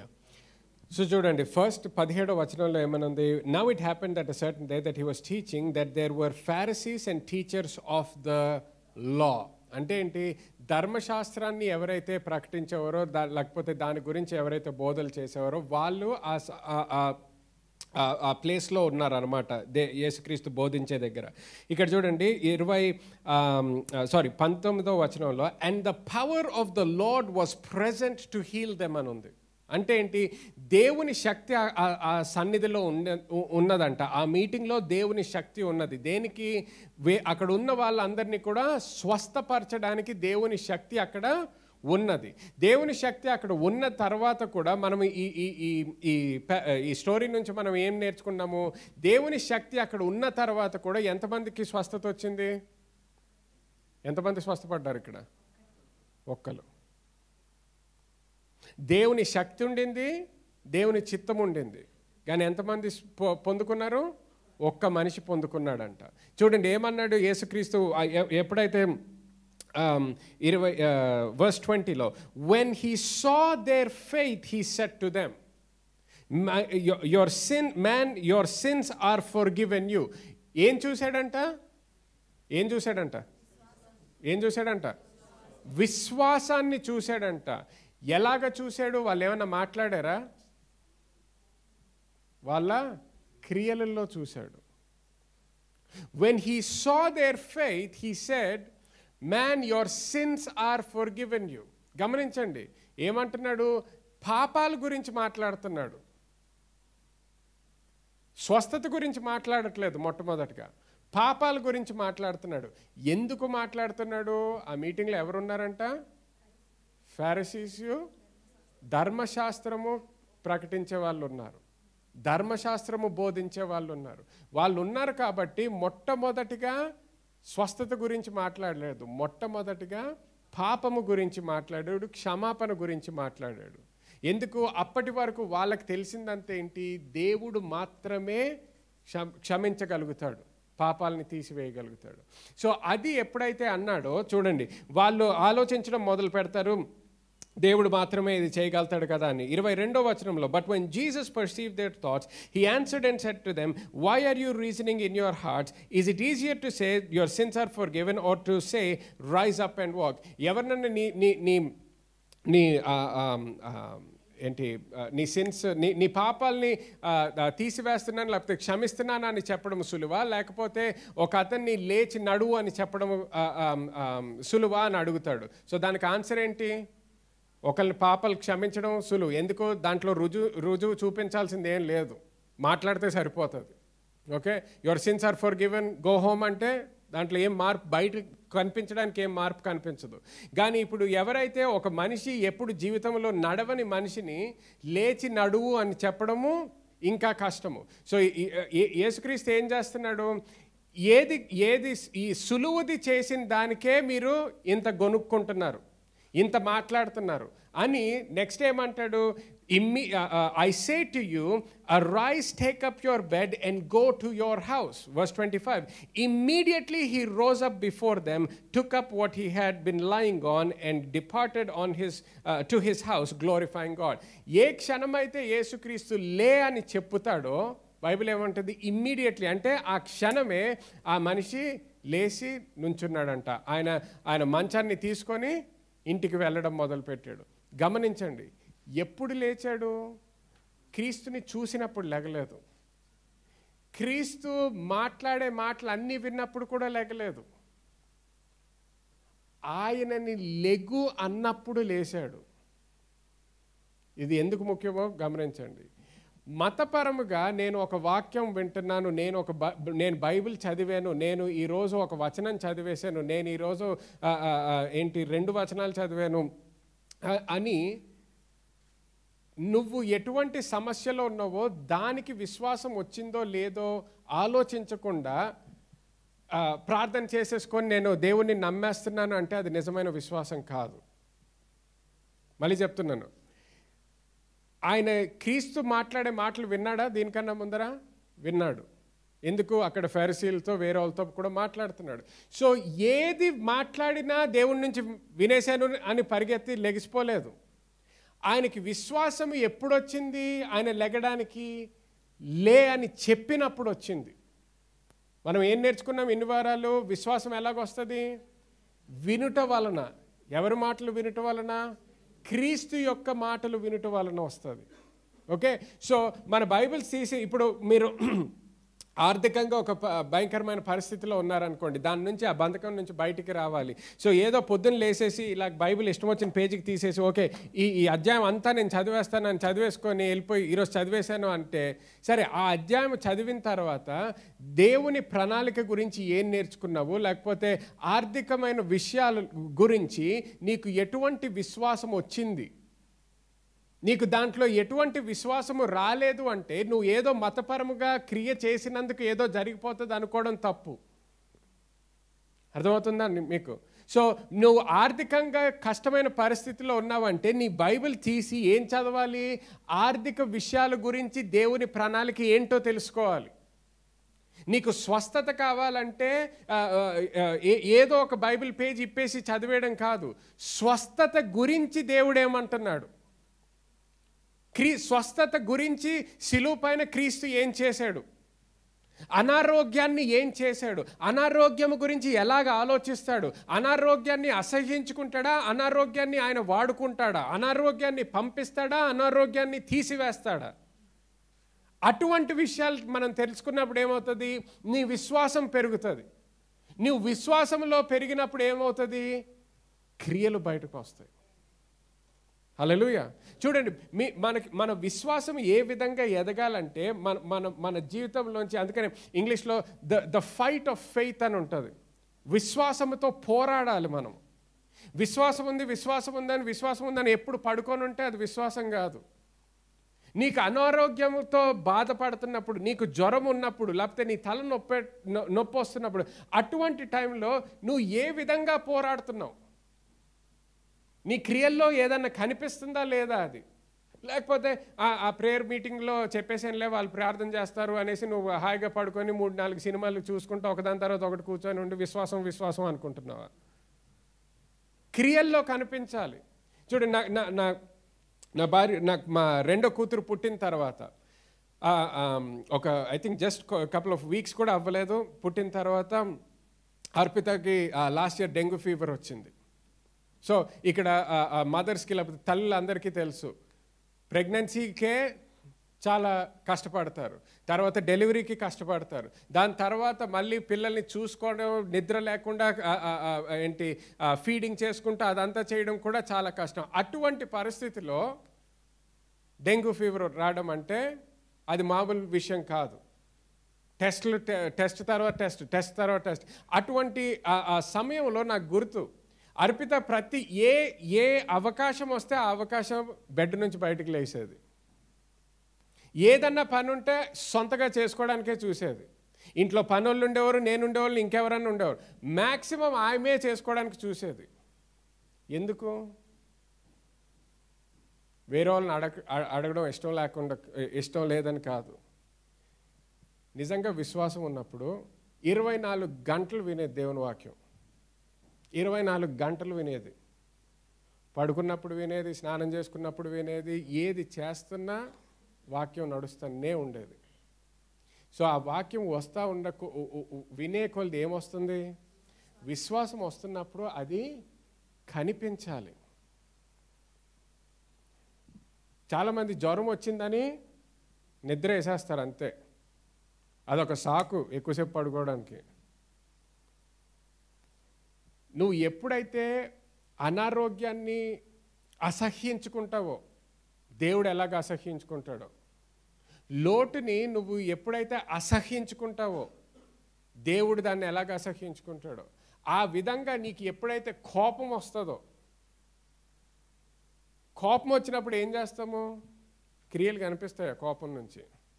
సో చూడండి ఫస్ట్ పదిహేడో వచనంలో ఏమనుంది now it happen that a certain day that he was teaching that there were Pharisees and teachers of the law అంటే ఏంటి ధర్మశాస్త్రాన్ని ఎవరైతే ప్రకటించేవారో దా లేకపోతే దాని గురించి ఎవరైతే బోధలు చేసేవారో వాళ్ళు ఆ స- ఆ- ఆ- ఆ- ఆ ప్లేస్లో ఉన్నారనమాట దే యేసుక్రీస్తు బోధించే దగ్గర ఇక్కడ చూడండి ఇరవై సారీ పంతొమ్మిదో వచనంలో and the power of the Lord was present to heal them అని ఉంది అంటే ఏంటి దేవుని శక్తి ఆ- ఆ- ఆ సన్నిధిలో ఉన్న ఉ- ఉన్నదంట ఆ మీటింగ్లో దేవుని శక్తి ఉన్నది దేనికి వే అక్కడ ఉన్న వాళ్ళందరినీ కూడా స్వస్థపరచడానికి దేవుని శక్తి అక్కడ ఉన్నది దేవుని శక్తి అక్కడ ఉన్న తర్వాత కూడా మనం ఈ ఈ ఈ ఈ ప- ఈ స్టోరీ నుంచి మనం ఏం నేర్చుకున్నాము దేవుని శక్తి అక్కడ ఉన్న తర్వాత కూడా ఎంతమందికి స్వస్థత వచ్చింది ఎంతమంది స్వస్థపడ్డారు ఇక్కడ ఒక్కరు దేవుని శక్తి ఉండింది దేవుని చిత్తం ఉండింది కానీ ఎంతమంది పొ- పొందుకున్నారు ఒక్క మనిషి పొందుకున్నాడంట చూడండి ఏమన్నాడు యేసుక్రీస్తు ఆ ఎ- ఎప్పుడైతే um, ఇరవై వర్స్ ట్వంటీలో when he saw their faith he said to them your sin man your sins are forgiven you ఏం చూశాడంట ఏం చూశాడంట ఏం చూశాడంట విశ్వాసాన్ని చూశాడంట ఎలాగ చూశాడు వాళ్ళు ఏమన్నా మాట్లాడారా వాళ్ళ క్రియలలో చూశాడు when he saw their faith he said man your sins are forgiven you గమనించండి ఏమంటున్నాడు పాపాల గురించి మాట్లాడుతున్నాడు స్వస్థత గురించి మాట్లాడట్లేదు మొట్టమొదటిగా పాపాల గురించి మాట్లాడుతున్నాడు ఎందుకు మాట్లాడుతున్నాడు ఆ మీటింగ్లో ఎవరున్నారంట ఫారసీసు ధర్మశాస్త్రము ప్రకటించే వాళ్ళు ఉన్నారు ధర్మశాస్త్రము బోధించే వాళ్ళు ఉన్నారు వాళ్ళు ఉన్నారు కాబట్టి మొట్టమొదటిగా స్వస్థత గురించి మాట్లాడలేదు మొట్టమొదటిగా పాపము గురించి మాట్లాడాడు క్షమాపణ గురించి మాట్లాడాడు ఎందుకు అప్పటి వరకు వాళ్ళకి తెలిసిందంత ఏంటి దేవుడు మాత్రమే క్షమ క్షమించగలుగుతాడు పాపాలని తీసివేయగలుగుతాడు సో అది ఎప్పుడైతే అన్నాడో చూడండి వాళ్ళు ఆలోచించడం మొదలు పెడతారు దేవుడు మాత్రమే ఇది చేయగలుగుతాడు కదా అని ఇరవై రెండో వచనంలో but when Jesus perceive their thoughts he answered and said to them why are you reasoning in your hearts is it easier to say your sins are forgiven or to say rise up and walk ఎవరినన్నా నీ నీ నీ నీ ఆ, ఆ, ఆ, ఏంటి ఆ, నీ సిన్స్ నీ నీ పాపాలని ఆ, ఆ, తీసివేస్తున్నాను లేకపోతే క్షమిస్తున్నాను అని చెప్పడం సులువా లేకపోతే ఒక అతన్ని లేచి నడువు అని చెప్పడం ఆ, ఆ, ఆ, సులువా అని అడుగుతాడు సో దానికి ఆన్సర్ ఏంటి ఒకళ్ళని పాపాలు క్షమించడం సులువు ఎందుకు దాంట్లో రుజువు రుజువు చూపించాల్సింది ఏం లేదు మాట్లాడితే సరిపోతుంది okay your sins are forgiven go home అంటే దాంట్లో ఏం మార్పు బయట కనిపించడానికి ఏం మార్పు కనిపించదు కానీ ఇప్పుడు ఎవరైతే ఒక మనిషి ఎప్పుడు జీవితంలో నడవని మనిషిని లేచి నడువు అని చెప్పడము ఇంకా కష్టము సో ఈ- ఈ- యేసుక్రీస్తు ఏం చేస్తున్నాడు ఏది ఏది ఈ సులువుది చేసిన దానికే మీరు ఇంత గొనుక్కుంటున్నారు ఇంత మాట్లాడుతున్నారు అని నెక్స్ట్ ఏమంటాడు ఇమ్మి I say to you rise take up your bed and go to your house verse twenty five immediately he rose up before them took up what he had been lying on and departed on his to his house glorifying God ఏ క్షణమైతే యేసుక్రీస్తు లే అని చెప్పుతాడో బైబిల్ ఏమంటుంది ఇమ్మీడియట్లీ అంటే ఆ క్షణమే ఆ మనిషి లేచి నుంచున్నాడంట ఆయన ఆయన మంచాన్ని తీసుకొని ఇంటికి వెళ్ళడం మొదలుపెట్టాడు గమనించండి ఎప్పుడు లేచాడు క్రీస్తుని చూసినప్పుడు లెగలేదు క్రీస్తు మాట్లాడే మాటలు అన్నీ విన్నప్పుడు కూడా లెగలేదు ఆయనని లెగు అన్నప్పుడు లేచాడు ఇది ఎందుకు ముఖ్యమో గమనించండి మతపరముగా నేను ఒక వాక్యం వింటున్నాను నేను ఒక బ- నేను బైబిల్ చదివాను నేను ఈరోజు ఒక వచనం చదివేశాను నేను ఈరోజు ఆ, ఆ, ఆ, ఏంటి రెండు వచనాలు చదివాను ఆ, అని నువ్వు ఎటువంటి సమస్యలో ఉన్నావో దానికి విశ్వాసం వచ్చిందో లేదో ఆలోచించకుండా ఆ, ప్రార్థన చేసేసుకొని నేను దేవుణ్ణి నమ్మేస్తున్నాను అంటే అది నిజమైన విశ్వాసం కాదు మళ్ళీ చెప్తున్నాను ఆయన క్రీస్తు మాట్లాడే మాటలు విన్నాడా దీనికన్నా ముందర విన్నాడు ఎందుకు అక్కడ ఫెరసీలతో వేరే వాళ్ళతో కూడా మాట్లాడుతున్నాడు సో ఏది మాట్లాడినా దేవుడి నుంచి వినేశాను అని పరిగెత్తి లెగిసిపోలేదు ఆయనకి విశ్వాసం ఎప్పుడొచ్చింది ఆయన లెగడానికి లే అని చెప్పినప్పుడు వచ్చింది మనం ఏం నేర్చుకున్నాం ఎన్ని వారాలు విశ్వాసం ఎలాగొస్తుంది వినుట వలన ఎవరి మాటలు వినుట వలన క్రీస్తు యొక్క మాటలు వినుట వలన వస్తుంది ఓకే సో మన బైబిల్స్ తీసి ఇప్పుడు మీరు ఆర్థికంగా ఒక ప- భయంకరమైన పరిస్థితిలో ఉన్నారనుకోండి దాని నుంచి ఆ బంధకం నుంచి బయటికి రావాలి సో ఏదో పొద్దున్న లేసేసి ఇలా బైబిల్ ఇష్టం వచ్చిన పేజీకి తీసేసి ఓకే ఈ ఈ అధ్యాయం అంతా నేను చదివేస్తాను అని చదివేసుకొని వెళ్ళిపోయి ఈరోజు చదివేశాను అంటే సరే ఆ అధ్యాయం చదివిన తర్వాత దేవుని ప్రణాళిక గురించి ఏం నేర్చుకున్నావు లేకపోతే ఆర్థికమైన విషయాల గురించి నీకు ఎటువంటి విశ్వాసం వచ్చింది నీకు దాంట్లో ఎటువంటి విశ్వాసము రాలేదు అంటే నువ్వు ఏదో మతపరముగా క్రియ చేసినందుకు ఏదో జరిగిపోతుంది అనుకోవడం తప్పు అర్థమవుతుందా ని- మీకు సో నువ్వు ఆర్థికంగా కష్టమైన పరిస్థితిలో ఉన్నావంటే నీ బైబిల్ తీసి ఏం చదవాలి ఆర్థిక విషయాల గురించి దేవుని ప్రణాళిక ఏంటో తెలుసుకోవాలి నీకు స్వస్థత కావాలంటే ఆ, ఆ, ఆ, ఏ- ఏదో ఒక బైబిల్ పేజ్ ఇప్పేసి చదివేయడం కాదు స్వస్థత గురించి దేవుడు ఏమంటున్నాడు క్రీ స్వస్థత గురించి శిలువ పైన క్రీస్తు ఏం చేశాడు అనారోగ్యాన్ని ఏం చేశాడు అనారోగ్యం గురించి ఎలాగ ఆలోచిస్తాడు అనారోగ్యాన్ని అసహ్యించుకుంటాడా అనారోగ్యాన్ని ఆయన వాడుకుంటాడా అనారోగ్యాన్ని పంపిస్తాడా అనారోగ్యాన్ని తీసివేస్తాడా అటువంటి విషయాలు మనం తెలుసుకున్నప్పుడు ఏమవుతుంది నీ విశ్వాసం పెరుగుతుంది నీవు విశ్వాసంలో పెరిగినప్పుడు ఏమవుతుంది క్రియలు బయటకు వస్తాయి హల్లెలూయా చూడండి మీ మనకి మన విశ్వాసం ఏ విధంగా ఎదగాలంటే మన మన మన జీవితంలోంచి అందుకనే ఇంగ్లీష్లో the the fight of faith అని ఉంటుంది విశ్వాసంతో పోరాడాలి మనం విశ్వాసం ఉంది విశ్వాసం ఉందని విశ్వాసం ఉందని ఎప్పుడు పడుకొని ఉంటే అది విశ్వాసం కాదు నీకు అనారోగ్యంతో బాధపడుతున్నప్పుడు నీకు జ్వరం ఉన్నప్పుడు లేకపోతే నీ తల నొప్పి నొ- నొప్పి వస్తున్నప్పుడు అటువంటి టైంలో నువ్వు ఏ విధంగా పోరాడుతున్నావు నీ క్రియల్లో ఏదన్నా కనిపిస్తుందా లేదా అది లేకపోతే ఆ- ఆ ప్రేయర్ మీటింగ్లో చెప్పేసేనులే వాళ్ళు ప్రార్థన చేస్తారు అనేసి నువ్వు హాయిగా పడుకొని మూడు నాలుగు సినిమాలు చూసుకుంటూ ఒకదాని తర్వాత ఒకటి కూర్చొని ఉండి విశ్వాసం విశ్వాసం అనుకుంటున్నావా క్రియల్లో కనిపించాలి చూడు నా నా నా నా భార్య నాకు మా రెండో కూతురు పుట్టిన తర్వాత ఆ, ఆ, ఒక I think just couple of weeks కూడా అవ్వలేదు పుట్టిన తర్వాత అర్పితకి లాస్ట్ ఇయర్ డెంగ్యూ ఫీవర్ వచ్చింది సో ఇక్కడ మదర్స్కి లేకపోతే తల్లులందరికీ తెలుసు ప్రెగ్నెన్సీకే చాలా కష్టపడతారు తర్వాత డెలివరీకి కష్టపడతారు దాని తర్వాత మళ్ళీ పిల్లల్ని చూసుకోవడం నిద్ర లేకుండా ఆ, ఆ, ఆ, ఏంటి ఫీడింగ్ చేసుకుంటూ అదంతా చేయడం కూడా చాలా కష్టం అటువంటి పరిస్థితిలో డెంగ్యూ ఫీవర్ రావడం అంటే అది మామూలు విషయం కాదు టెస్ట్లు టె- టెస్ట్ తర్వాత టెస్ట్ టెస్ట్ తర్వాత టెస్ట్ అటువంటి ఆ- ఆ సమయంలో నాకు గుర్తు అర్పిత ప్రతి ఏ ఏ అవకాశం వస్తే ఆ అవకాశం బెడ్ నుంచి బయటికి లేసేది ఏదన్నా పని ఉంటే సొంతగా చేసుకోవడానికే చూసేది ఇంట్లో పనులు ఉండేవారు నేను ఉండేవాళ్ళు ఇంకెవరన్నా ఉండేవారు మ్యాక్సిమం ఆమె చేసుకోవడానికి చూసేది ఎందుకు వేరే వాళ్ళని అడగ అ- అడగడం ఇష్టం లేకుండా ఇష్టం లేదని కాదు నిజంగా విశ్వాసం ఉన్నప్పుడు ఇరవై నాలుగు గంటలు వినేది దేవుని వాక్యం ఇరవై నాలుగు గంటలు వినేది పడుకున్నప్పుడు వినేది స్నానం చేసుకున్నప్పుడు వినేది ఏది చేస్తున్నా వాక్యం నడుస్తూనే ఉండేది సో ఆ వాక్యం వస్తూ ఉండ వినే కొలది ఏమొస్తుంది విశ్వాసం వస్తున్నప్పుడు అది కనిపించాలి చాలామంది జ్వరం వచ్చిందని నిద్ర వేసేస్తారు అంతే అదొక సాకు ఎక్కువసేపు పడుకోవడానికి నువ్వు ఎప్పుడైతే అనారోగ్యాన్ని అసహ్యించుకుంటావో దేవుడు ఎలాగ అసహ్యించుకుంటాడో లోటుని నువ్వు ఎప్పుడైతే అసహ్యించుకుంటావో దేవుడు దాన్ని ఎలాగ అసహ్యించుకుంటాడో ఆ విధంగా నీకు ఎప్పుడైతే కోపం వస్తుందో కోపం వచ్చినప్పుడు ఏం చేస్తాము క్రియలు కనిపిస్తాయి ఆ కోపం నుంచి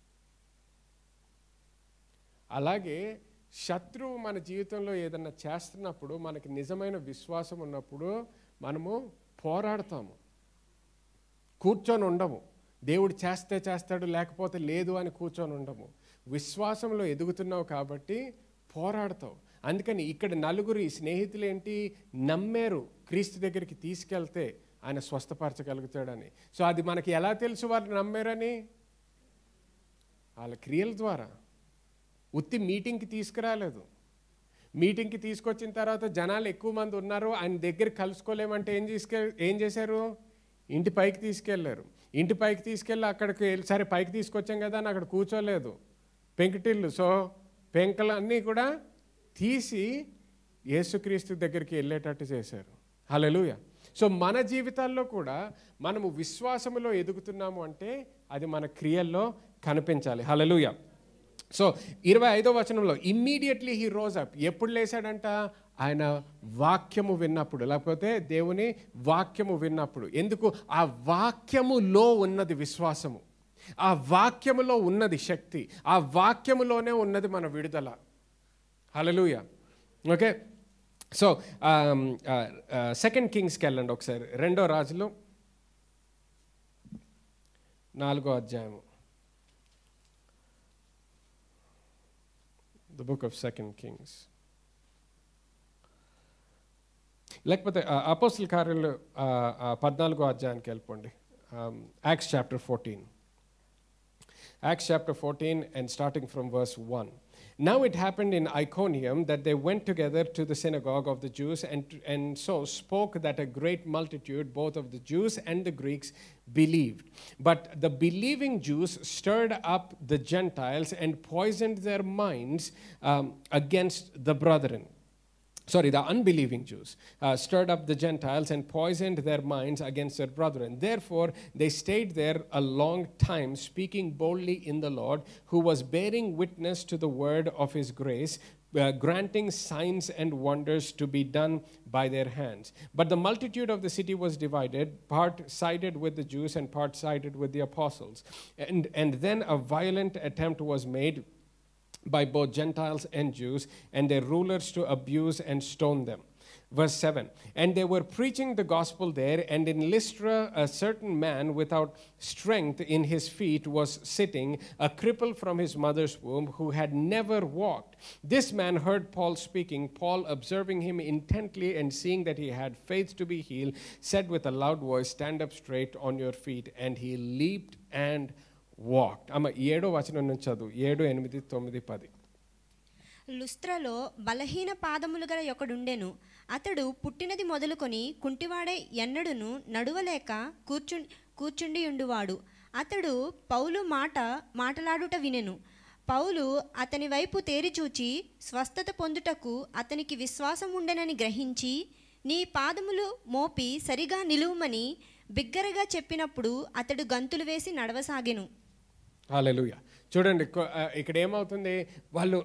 అలాగే శత్రువు మన జీవితంలో ఏదన్నా చేస్తున్నప్పుడు మనకి నిజమైన విశ్వాసం ఉన్నప్పుడు మనము పోరాడతాము కూర్చొని ఉండము దేవుడు చేస్తే చేస్తాడు లేకపోతే లేదు అని కూర్చొని ఉండము విశ్వాసంలో ఎదుగుతున్నావు కాబట్టి పోరాడతావు అందుకని ఇక్కడ నలుగురు ఈ స్నేహితులు ఏంటి నమ్మారు క్రీస్తు దగ్గరికి తీసుకెళ్తే ఆయన స్వస్థపరచగలుగుతాడని సో అది మనకి ఎలా తెలుసు వారు నమ్మారని వాళ్ళ క్రియల ద్వారా ఉత్తి మీటింగ్కి తీసుకురాలేదు మీటింగ్కి తీసుకొచ్చిన తర్వాత జనాలు ఎక్కువ మంది ఉన్నారు ఆయన దగ్గర కలుసుకోలేమంటే ఏం తీసుకె ఏం చేశారు ఇంటి పైకి తీసుకెళ్లారు ఇంటి పైకి తీసుకెళ్ళి అక్కడికి వెళ్ళి, సరే పైకి తీసుకొచ్చాం కదా అని అక్కడ కూర్చోలేదు పెంకుటిల్లు సో పెంకలన్నీ కూడా తీసి యేసుక్రీస్తు దగ్గరికి వెళ్ళేటట్టు చేశారు హల్లెలూయ సో మన జీవితాల్లో కూడా మనము విశ్వాసములో ఎదుగుతున్నాము అంటే అది మన క్రియల్లో కనిపించాలి హల్లెలూయ సో ఇరవై ఐదో వచనంలో ఇమ్మీడియట్లీ హీ రోజ్ అప్ ఎప్పుడు లేచాడంట ఆయన వాక్యము విన్నప్పుడు లేకపోతే దేవుని వాక్యము విన్నప్పుడు ఎందుకు ఆ వాక్యములో ఉన్నది విశ్వాసము ఆ వాక్యములో ఉన్నది శక్తి ఆ వాక్యములోనే ఉన్నది మన విడుదల హలలుయ ఓకే సో సెకండ్ కింగ్స్కి వెళ్ళండి ఒకసారి రెండో రాజులు నాలుగో అధ్యాయము the book of second kings లేకపోతే అపోస్తుల కార్యాలు ఆ, ఆ, పద్నాలుగో అధ్యాయానికి వెళ్ళిపోండి Acts chapter fourteen Acts chapter 14 and starting from verse 1. Now it happened in Iconium that they went together to the synagogue of the Jews and, and so spoke that a great multitude, both of the Jews and the Greeks, believed. But the believing Jews stirred up the Gentiles and poisoned their minds um, against the brethren. sorry, the unbelieving Jews, uh, stirred up the Gentiles and poisoned their minds against their brethren. Therefore, they stayed there a long time, speaking boldly in the Lord, who was bearing witness to the word of his grace. uh, granting signs and wonders to be done by their hands. But the multitude of the city was divided, part sided with the Jews and part sided with the apostles. And, and then a violent attempt was made by both Gentiles and Jews and their rulers to abuse and stone them. Verse 7 And they were preaching the gospel there, and in Lystra, a certain man without strength in his feet was sitting, a cripple from his mother's womb, who had never walked. This man heard Paul speaking. Paul, observing him intently and seeing that he had faith to be healed, said with a loud voice, Stand up straight on your feet. And he leaped and walked. అమ్మ ఏడో వచనం నుంచి చదువు ఏడు ఎనిమిది తొమ్మిది పది లుస్త్రలో బలహీన పాదములు గల ఒకడుండెను అతడు పుట్టినది మొదలుకొని కుంటివాడై ఎన్నడును నడువలేక కూర్చు కూర్చుండి ఉండువాడు అతడు పౌలు మాట మాటలాడుట వినెను పౌలు అతని వైపు తేరిచూచి స్వస్థత పొందుటకు అతనికి విశ్వాసం ఉండెనని గ్రహించి నీ పాదములు మోపి సరిగా నిలువుమని బిగ్గరగా చెప్పినప్పుడు అతడు గంతులు వేసి నడవసాగెను హాలెలుయ చూడండి కొ- ఆ, ఇక్కడ ఏమవుతుంది వాళ్ళు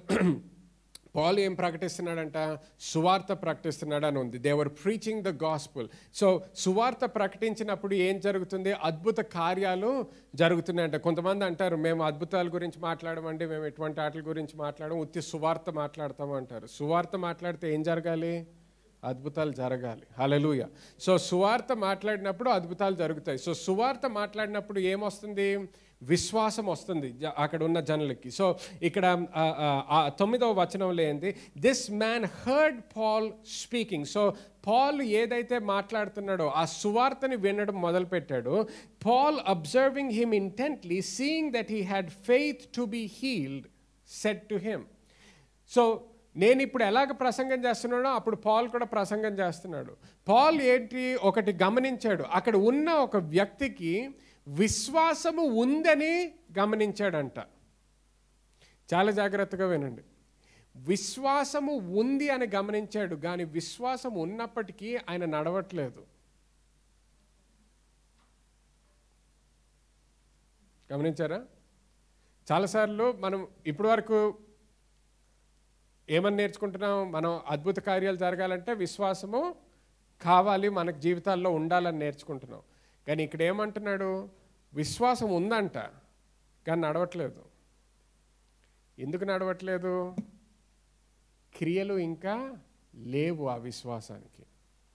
పాల్ ఏం ప్రకటిస్తున్నాడంట సువార్త ప్రకటిస్తున్నాడు అని ఉంది they were preaching the gospel so సువార్త ప్రకటించినప్పుడు ఏం జరుగుతుంది అద్భుత కార్యాలు జరుగుతున్నాయంట కొంతమంది అంటారు మేము అద్భుతాల గురించి మాట్లాడమండి మేము ఎటువంటి వాటి గురించి మాట్లాడడం ఉత్తి సువార్త మాట్లాడతాము అంటారు సువార్త మాట్లాడితే ఏం జరగాలి అద్భుతాలు జరగాలి హలలుయ సో సువార్త మాట్లాడినప్పుడు అద్భుతాలు జరుగుతాయి సో సువార్త మాట్లాడినప్పుడు ఏమొస్తుంది విశ్వాసం వస్తుంది జ- అక్కడ ఉన్న జనులకి సో ఇక్కడ ఆ, ఆ, ఆ తొమ్మిదవ వచనంలో ఏంది this man heard Paul speaking so Paul ఏదైతే మాట్లాడుతున్నాడో ఆ సువార్తని వినడం మొదలుపెట్టాడు Paul observing him intently seeing that he had faith to be healed said to him so నేను ఇప్పుడు ఎలాగ ప్రసంగం చేస్తున్నానో అప్పుడు పాల్ కూడా ప్రసంగం చేస్తున్నాడు పాల్ ఏంటి ఒకటి గమనించాడు అక్కడ ఉన్న ఒక వ్యక్తికి విశ్వాసము ఉందని గమనించాడంట చాలా జాగ్రత్తగా వినండి విశ్వాసము ఉంది అని గమనించాడు కానీ విశ్వాసం ఉన్నప్పటికీ ఆయన నడవట్లేదు గమనించారా చాలాసార్లు మనం ఇప్పటి వరకు ఏమని నేర్చుకుంటున్నాం మనం అద్భుత కార్యాలు జరగాలంటే విశ్వాసము కావాలి మనకు జీవితాల్లో ఉండాలని నేర్చుకుంటున్నాం కానీ ఇక్కడ ఏమంటున్నాడు విశ్వాసం ఉందంట కానీ నడవట్లేదు ఎందుకు నడవట్లేదు క్రియలు ఇంకా లేవు ఆ విశ్వాసానికి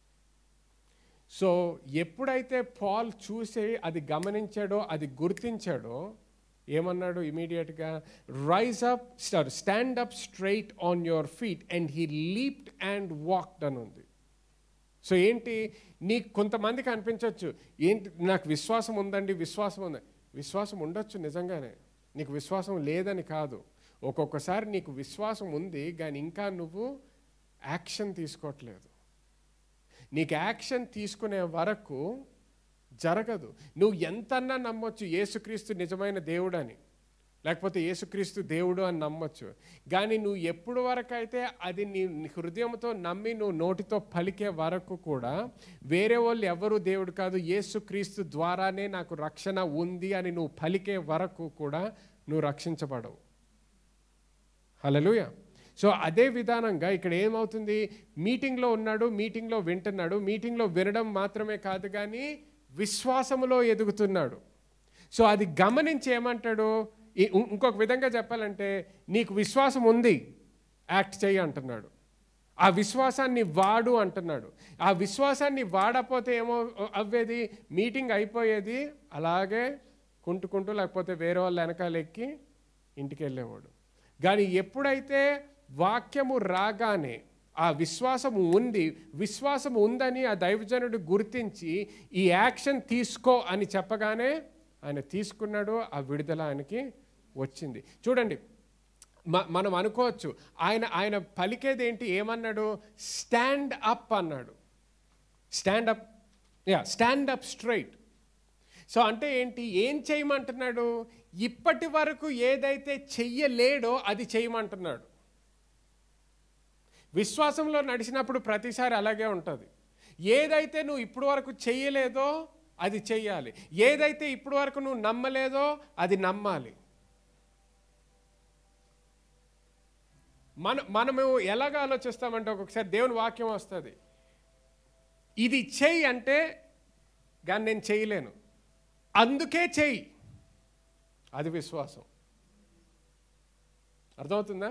సో ఎప్పుడైతే పాల్ చూసి అది గమనించాడో అది గుర్తించాడో ఏమన్నాడు ఇమీడియట్గా rise up star stand up straight on your feet and he leaped and walked అని ఉంది సో ఏంటి నీకు కొంతమందికి అనిపించవచ్చు ఏంటి నాకు విశ్వాసం ఉందండి విశ్వాసం ఉంది విశ్వాసం ఉండొచ్చు నిజంగానే నీకు విశ్వాసం లేదని కాదు ఒక్కొక్కసారి నీకు విశ్వాసం ఉంది కానీ ఇంకా నువ్వు యాక్షన్ తీసుకోవట్లేదు నీకు యాక్షన్ తీసుకునే వరకు జరగదు నువ్వు ఎంతన్నా నమ్మొచ్చు యేసుక్రీస్తు నిజమైన దేవుడని లేకపోతే యేసుక్రీస్తు దేవుడు అని నమ్మొచ్చు కానీ నువ్వు ఎప్పుడు వరకు అయితే అది నీ నీ హృదయంతో నమ్మి నువ్వు నోటితో పలికే వరకు కూడా వేరే వాళ్ళు ఎవరు దేవుడు కాదు యేసుక్రీస్తు ద్వారానే నాకు రక్షణ ఉంది అని నువ్వు పలికే వరకు కూడా నువ్వు రక్షించబడవు హలలుయ సో అదే విధానంగా ఇక్కడ ఏమవుతుంది మీటింగ్లో ఉన్నాడు మీటింగ్లో వింటున్నాడు మీటింగ్లో వినడం మాత్రమే కాదు కానీ విశ్వాసములో ఎదుగుతున్నాడు సో అది గమనించి ఏమంటాడు ఈ- ఇం- ఇంకొక విధంగా చెప్పాలంటే నీకు విశ్వాసం ఉంది యాక్ట్ చేయి అంటున్నాడు ఆ విశ్వాసాన్ని వాడు అంటున్నాడు ఆ విశ్వాసాన్ని వాడకపోతే ఏమో అవ్వేది మీటింగ్ అయిపోయేది అలాగే కుంటుకుంటూ లేకపోతే వేరే వాళ్ళ వెనకాల ఎక్కి ఇంటికి వెళ్ళేవాడు కానీ ఎప్పుడైతే వాక్యము రాగానే ఆ విశ్వాసము ఉంది విశ్వాసం ఉందని ఆ దైవజనుడు గుర్తించి ఈ యాక్షన్ తీసుకో అని చెప్పగానే ఆయన తీసుకున్నాడు ఆ విడుదల ఆయనకి వచ్చింది చూడండి మ- మనం అనుకోవచ్చు ఆయన ఆయన పలికేది ఏంటి ఏమన్నాడు స్టాండ్ అప్ అన్నాడు stand up yeah stand up straight so అంటే ఏంటి ఏం చేయమంటున్నాడు ఇప్పటి వరకు ఏదైతే చెయ్యలేడో అది చేయమంటున్నాడు విశ్వాసంలో నడిచినప్పుడు ప్రతిసారి అలాగే ఉంటుంది ఏదైతే నువ్వు ఇప్పుడు వరకు చెయ్యలేదో అది చెయ్యాలి ఏదైతే ఇప్పుడు వరకు నువ్వు నమ్మలేదో అది నమ్మాలి మన మనము ఎలాగ ఆలోచిస్తామంటే ఒక్కొక్కసారి దేవుని వాక్యం వస్తుంది ఇది చెయ్యి అంటే కానీ నేను చేయలేను అందుకే చెయ్యి అది విశ్వాసం అర్థమవుతుందా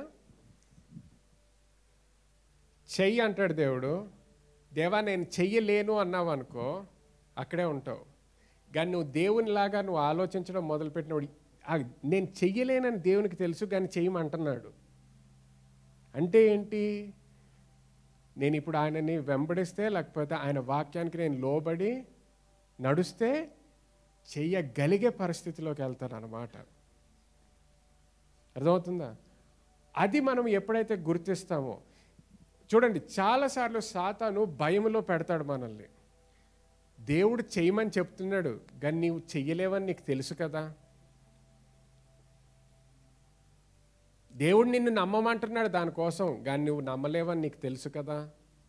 చెయ్యి అంటాడు దేవుడు దేవా నేను చెయ్యలేను అన్నావు అనుకో అక్కడే ఉంటావు కానీ నువ్వు దేవునిలాగా నువ్వు ఆలోచించడం మొదలుపెట్టినప్పుడు "ఆ, నేను చెయ్యలేనని దేవునికి తెలుసు కానీ చెయ్యమంటున్నాడు అంటే ఏంటి నేను ఇప్పుడు ఆయనని వెంబడిస్తే లేకపోతే ఆయన వాక్యానికి నేను లోబడి నడుస్తే చెయ్యగలిగే పరిస్థితిలోకి వెళ్తాను అన్నమాట అర్థమవుతుందా అది మనం ఎప్పుడైతే గుర్తిస్తామో చూడండి చాలాసార్లు సాతాను భయంలో పెడతాడు మనల్ని దేవుడు చేయమని చెప్తున్నాడు కానీ నీవు చెయ్యలేవని నీకు తెలుసు కదా దేవుడు నిన్ను నమ్మమంటున్నాడు దానికోసం కానీ నువ్వు నమ్మలేవని నీకు తెలుసు కదా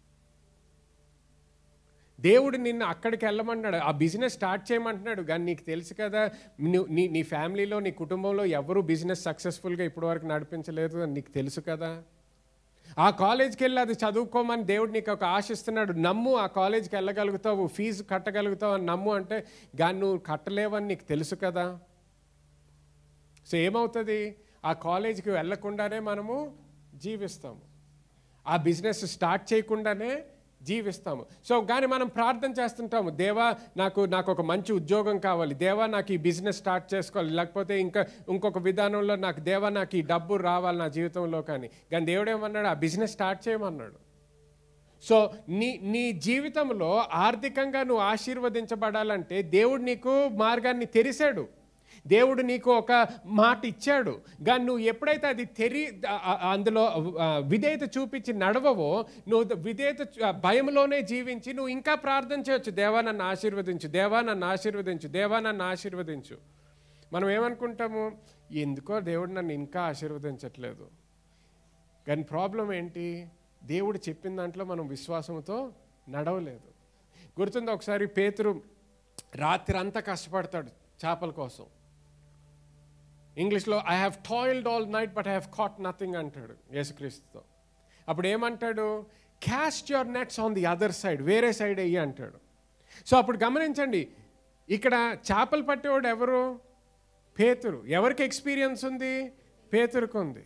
దేవుడు నిన్ను అక్కడికి వెళ్ళమన్నాడు ఆ బిజినెస్ స్టార్ట్ చేయమంటున్నాడు కానీ నీకు తెలుసు కదా నువ్వు- నీ నీ ఫ్యామిలీలో నీ కుటుంబంలో ఎవరు బిజినెస్ సక్సెస్ఫుల్గా ఇప్పటివరకు నడిపించలేదు అని నీకు తెలుసు కదా ఆ కాలేజ్కి వెళ్ళి అది చదువుకోమని దేవుడు నీకు ఒక ఆశిస్తున్నాడు నమ్ము ఆ కాలేజ్కి వెళ్ళగలుగుతావు ఫీజు కట్టగలుగుతావు అని నమ్ము అంటే కానీ నువ్వు కట్టలేవని నీకు తెలుసు కదా సో ఏమవుతుంది ఆ కాలేజీకి వెళ్ళకుండానే మనము జీవిస్తాము ఆ బిజినెస్ స్టార్ట్ చేయకుండానే జీవిస్తాము సో కానీ మనం ప్రార్థన చేస్తుంటాము దేవా నాకు నాకు ఒక మంచి ఉద్యోగం కావాలి దేవా నాకు ఈ బిజినెస్ స్టార్ట్ చేసుకోవాలి లేకపోతే ఇంకా ఇంకొక విధానంలో నాకు దేవా నాకు ఈ డబ్బు రావాలి నా జీవితంలో కానీ కానీ దేవుడు ఏమన్నాడు ఆ బిజినెస్ స్టార్ట్ చేయమన్నాడు సో నీ నీ జీవితంలో ఆర్థికంగా నువ్వు ఆశీర్వదించబడాలంటే దేవుడు నీకు మార్గాన్ని తెరిశాడు దేవుడు నీకు ఒక మాట ఇచ్చాడు కానీ నువ్వు ఎప్పుడైతే అది తెరి ఆ- ఆ- అందులో ఆ, విధేయత చూపించి నడవవో నువ్వు ద- విధేయత చూ- ఆ, భయంలోనే జీవించి నువ్వు ఇంకా ప్రార్థన చేయొచ్చు దేవా నన్ను ఆశీర్వదించు దేవా నన్ను ఆశీర్వదించు దేవా నన్ను ఆశీర్వదించు మనం ఏమనుకుంటాము ఎందుకో దేవుడు నన్ను ఇంకా ఆశీర్వదించట్లేదు కానీ ప్రాబ్లం ఏంటి దేవుడు చెప్పిన దాంట్లో మనం విశ్వాసంతో నడవలేదు గుర్తుందా ఒకసారి పేతురు రాత్రి అంతా కష్టపడతాడు చేపల కోసం ఇంగ్లీష్లో I have toiled all night but I have caught nothing అంటాడు యేసుక్రీస్తుతో అప్పుడు ఏమంటాడు cast your nets on the other side వేరే సైడ్ అయ్యి అంటాడు సో అప్పుడు గమనించండి ఇక్కడ చేపలు పట్టేవాడు ఎవరు పేతురు ఎవరికి ఎక్స్పీరియన్స్ ఉంది పేతురుకు ఉంది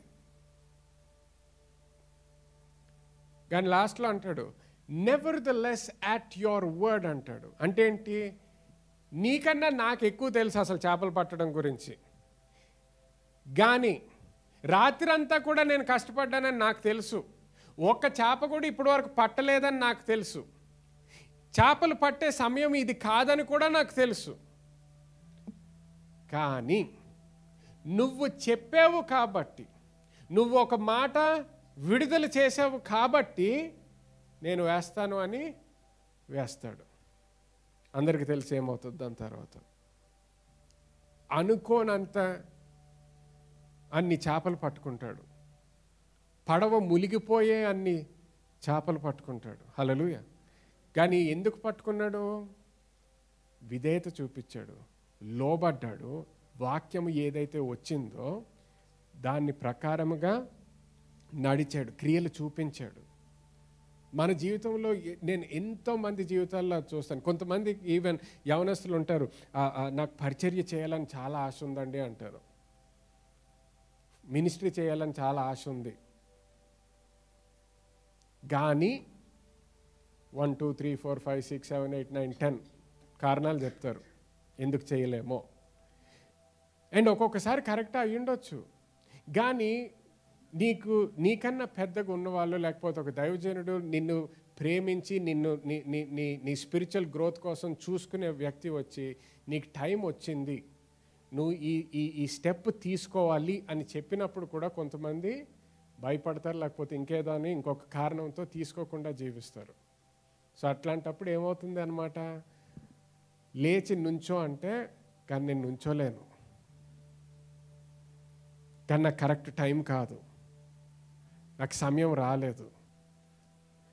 కానీ లాస్ట్లో అంటాడు nevertheless at your word అంటాడు అంటే ఏంటి నీకన్నా నాకు ఎక్కువ తెలుసు అసలు చేపలు పట్టడం గురించి కానీ రాత్రంతా కూడా నేను కష్టపడ్డానని నాకు తెలుసు ఒక్క చేప కూడా ఇప్పటివరకు పట్టలేదని నాకు తెలుసు చేపలు పట్టే సమయం ఇది కాదని కూడా నాకు తెలుసు కానీ నువ్వు చెప్పావు కాబట్టి నువ్వు ఒక మాట విడుదల చేసావు కాబట్టి నేను వేస్తాను అని వేస్తాడు అందరికీ తెలిసి ఏమవుతుంది దాని తర్వాత అనుకోనంత అన్ని చేపలు పట్టుకుంటాడు పడవ మునిగిపోయే అన్ని చేపలు పట్టుకుంటాడు హలలుయ కానీ ఎందుకు పట్టుకున్నాడు విధేయత చూపించాడు లోబడ్డాడు వాక్యము ఏదైతే వచ్చిందో దాన్ని ప్రకారముగా నడిచాడు క్రియలు చూపించాడు మన జీవితంలో ఎ- నేను ఎంతో మంది జీవితాల్లో చూస్తాను కొంతమంది ఈవెన్ యవనస్తులు ఉంటారు "ఆ, ఆ, నాకు పరిచర్య చేయాలని చాలా ఆశ ఉందండి అంటారు మినిస్ట్రీ చేయాలని చాలా ఆశ ఉంది కానీ one two three four five six seven eight nine ten కారణాలు చెప్తారు ఎందుకు చేయలేమో అండ్ ఒక్కొక్కసారి కరెక్ట్ అయ్యి ఉండొచ్చు కానీ నీకు నీకన్నా పెద్దగా ఉన్నవాళ్ళు లేకపోతే ఒక దైవజనుడు నిన్ను ప్రేమించి నిన్ను నీ నీ నీ నీ స్పిరిచువల్ గ్రోత్ కోసం చూసుకునే వ్యక్తి వచ్చి నీకు టైం వచ్చింది నువ్వు ఈ ఈ ఈ స్టెప్ తీసుకోవాలి అని చెప్పినప్పుడు కూడా కొంతమంది భయపడతారు లేకపోతే ఇంకేదో అని ఇంకొక కారణంతో తీసుకోకుండా జీవిస్తారు సో అట్లాంటప్పుడు ఏమవుతుంది అనమాట లేచి నుంచో అంటే కానీ నేను నుంచోలేను కానీ నాకు కరెక్ట్ టైం కాదు నాకు సమయం రాలేదు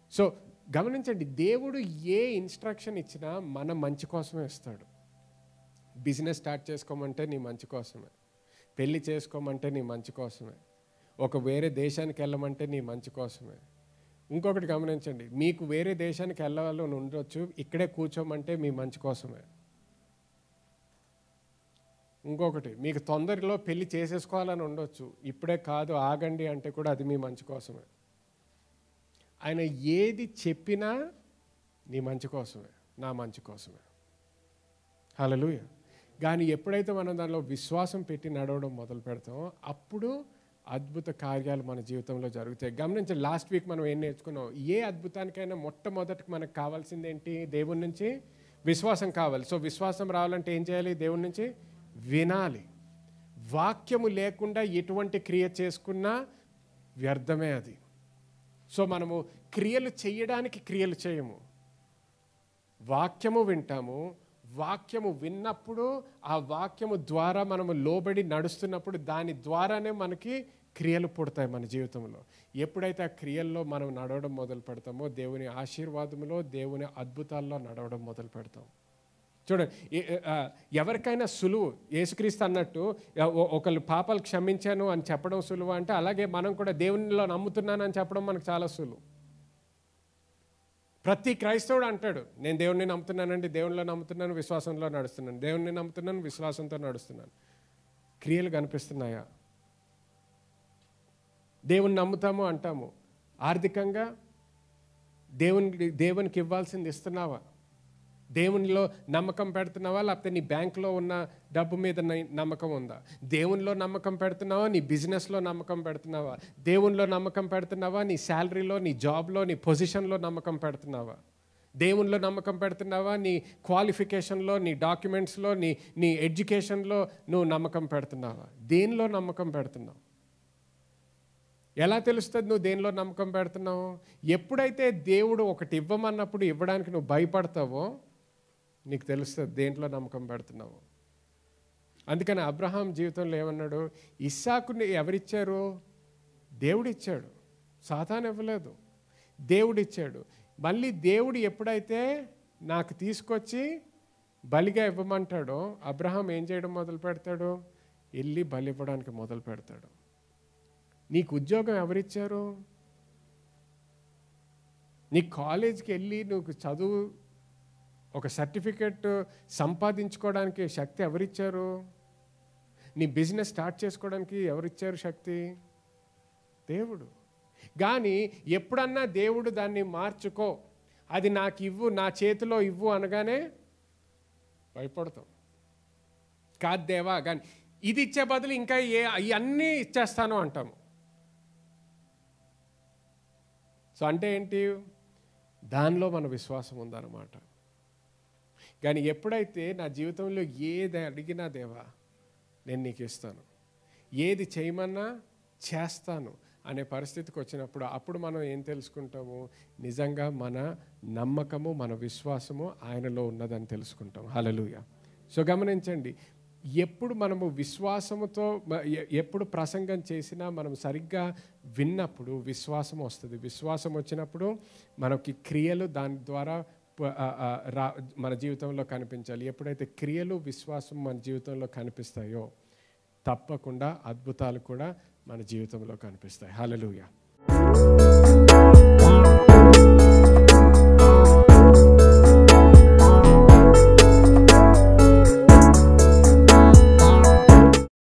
సో గమనించండి దేవుడు ఏ ఇన్స్ట్రక్షన్ ఇచ్చినా మన మంచి కోసమే ఇస్తాడు బిజినెస్ స్టార్ట్ చేసుకోమంటే నీ మంచి కోసమే పెళ్లి చేసుకోమంటే నీ మంచి కోసమే ఒక వేరే దేశానికి వెళ్ళమంటే నీ మంచి కోసమే ఇంకొకటి గమనించండి మీకు వేరే దేశానికి వెళ్ళాలని ఉండొచ్చు ఇక్కడే కూర్చోమంటే మీ మంచి కోసమే ఇంకొకటి మీకు తొందరలో పెళ్లి చేసేసుకోవాలని ఉండొచ్చు ఇప్పుడే కాదు ఆగండి అంటే కూడా అది మీ మంచి కోసమే ఆయన ఏది చెప్పినా నీ మంచి కోసమే నా మంచి కోసమే హలలుయ కానీ ఎప్పుడైతే మనం దానిలో విశ్వాసం పెట్టి నడవడం మొదలు పెడతామో అప్పుడు అద్భుత కార్యాలు మన జీవితంలో జరుగుతాయి గమనించండి లాస్ట్ వీక్ మనం ఏం నేర్చుకున్నాం ఏ అద్భుతానికైనా మొట్టమొదటికి మనకు కావాల్సింది ఏంటి దేవుని నుంచి విశ్వాసం కావాలి సో విశ్వాసం రావాలంటే ఏం చేయాలి దేవుని నుంచి వినాలి వాక్యము లేకుండా ఎటువంటి క్రియ చేసుకున్నా వ్యర్థమే అది సో మనము క్రియలు చేయడానికి క్రియలు చేయము వాక్యము వింటాము వాక్యము విన్నప్పుడు ఆ వాక్యము ద్వారా మనము లోబడి నడుస్తున్నప్పుడు దాని ద్వారానే మనకి క్రియలు పుడతాయి మన జీవితంలో ఎప్పుడైతే ఆ క్రియల్లో మనం నడవడం మొదలు పెడతామో దేవుని ఆశీర్వాదంలో దేవుని అద్భుతాల్లో నడవడం మొదలు పెడతాం చూడండి ఏ- ఏ- ఆ, ఎవరికైనా సులువు యేసుక్రీస్తు అన్నట్టు ఎ- ఒ- ఒకళ్ళు పాపాలు క్షమించాను అని చెప్పడం సులువు అంటే అలాగే మనం కూడా దేవునిలో నమ్ముతున్నాను అని చెప్పడం మనకు చాలా సులువు ప్రతి క్రైస్తవుడు అంటాడు నేను దేవుణ్ణి నమ్ముతున్నానండి దేవునిలో నమ్ముతున్నాను విశ్వాసంలో నడుస్తున్నాను దేవుణ్ణి నమ్ముతున్నాను విశ్వాసంతో నడుస్తున్నాను క్రియలు కనిపిస్తున్నాయా దేవుని నమ్ముతాము అంటాము ఆర్థికంగా దేవుని దేవునికి ఇవ్వాల్సింది ఇస్తున్నావా దేవునిలో నమ్మకం పెడుతున్నావా లేకపోతే నీ బ్యాంక్లో ఉన్న డబ్బు మీద నీ నమ్మకం ఉందా దేవునిలో నమ్మకం పెడుతున్నావా నీ బిజినెస్లో నమ్మకం పెడుతున్నావా దేవునిలో నమ్మకం పెడుతున్నావా నీ శాలరీలో నీ జాబ్లో నీ పొజిషన్లో నమ్మకం పెడుతున్నావా దేవునిలో నమ్మకం పెడుతున్నావా నీ క్వాలిఫికేషన్లో నీ డాక్యుమెంట్స్లో నీ నీ ఎడ్యుకేషన్లో నువ్వు నమ్మకం పెడుతున్నావా దేనిలో నమ్మకం పెడుతున్నావు ఎలా తెలుస్తుంది నువ్వు దేనిలో నమ్మకం పెడుతున్నావు ఎప్పుడైతే దేవుడు ఒకటి ఇవ్వమన్నప్పుడు ఇవ్వడానికి నువ్వు భయపడతావో నీకు తెలుస్తుంది దేంట్లో నమ్మకం పెడుతున్నావు అందుకని అబ్రహాం జీవితంలో ఏమన్నాడు ఇస్సాకుని ఎవరిచ్చారు దేవుడు ఇచ్చాడు సాతాన్ ఇవ్వలేదు దేవుడు ఇచ్చాడు మళ్ళీ దేవుడు ఎప్పుడైతే నాకు తీసుకొచ్చి బలిగా ఇవ్వమంటాడో అబ్రహాం ఏం చేయడం మొదలు పెడతాడు వెళ్ళి బలి ఇవ్వడానికి మొదలు పెడతాడు నీకు ఉద్యోగం ఎవరిచ్చారు నీ కాలేజ్కి వెళ్ళి నువ్వు చదువు ఒక సర్టిఫికెట్ సంపాదించుకోవడానికి శక్తి ఎవరిచ్చారు నీ బిజినెస్ స్టార్ట్ చేసుకోవడానికి ఎవరిచ్చారు శక్తి దేవుడు కానీ ఎప్పుడన్నా దేవుడు దాన్ని మార్చుకో అది నాకు ఇవ్వు నా చేతిలో ఇవ్వు అనగానే భయపడతాం కాదు దేవా కానీ ఇది ఇచ్చే బదులు ఇంకా ఏ ఇవన్నీ ఇచ్చేస్తాను అంటాము సో అంటే ఏంటి దానిలో మన విశ్వాసం ఉందన్నమాట కానీ ఎప్పుడైతే నా జీవితంలో ఏది అడిగినా దేవా నేను నీకు ఇస్తాను ఏది చేయమన్నా చేస్తాను అనే పరిస్థితికి వచ్చినప్పుడు అప్పుడు మనం ఏం తెలుసుకుంటాము నిజంగా మన నమ్మకము మన విశ్వాసము ఆయనలో ఉన్నదని తెలుసుకుంటాం హలలుయ సో గమనించండి ఎప్పుడు మనము విశ్వాసముతో మ- ఎ- ఎప్పుడు ప్రసంగం చేసినా మనం సరిగ్గా విన్నప్పుడు విశ్వాసం వస్తుంది విశ్వాసం వచ్చినప్పుడు మనకి క్రియలు దాని ద్వారా ప- ఆ- ఆ రా మన జీవితంలో కనిపించాలి ఎప్పుడైతే క్రియలు విశ్వాసం మన జీవితంలో కనిపిస్తాయో తప్పకుండా అద్భుతాలు కూడా మన జీవితంలో కనిపిస్తాయి హల్లెలూయా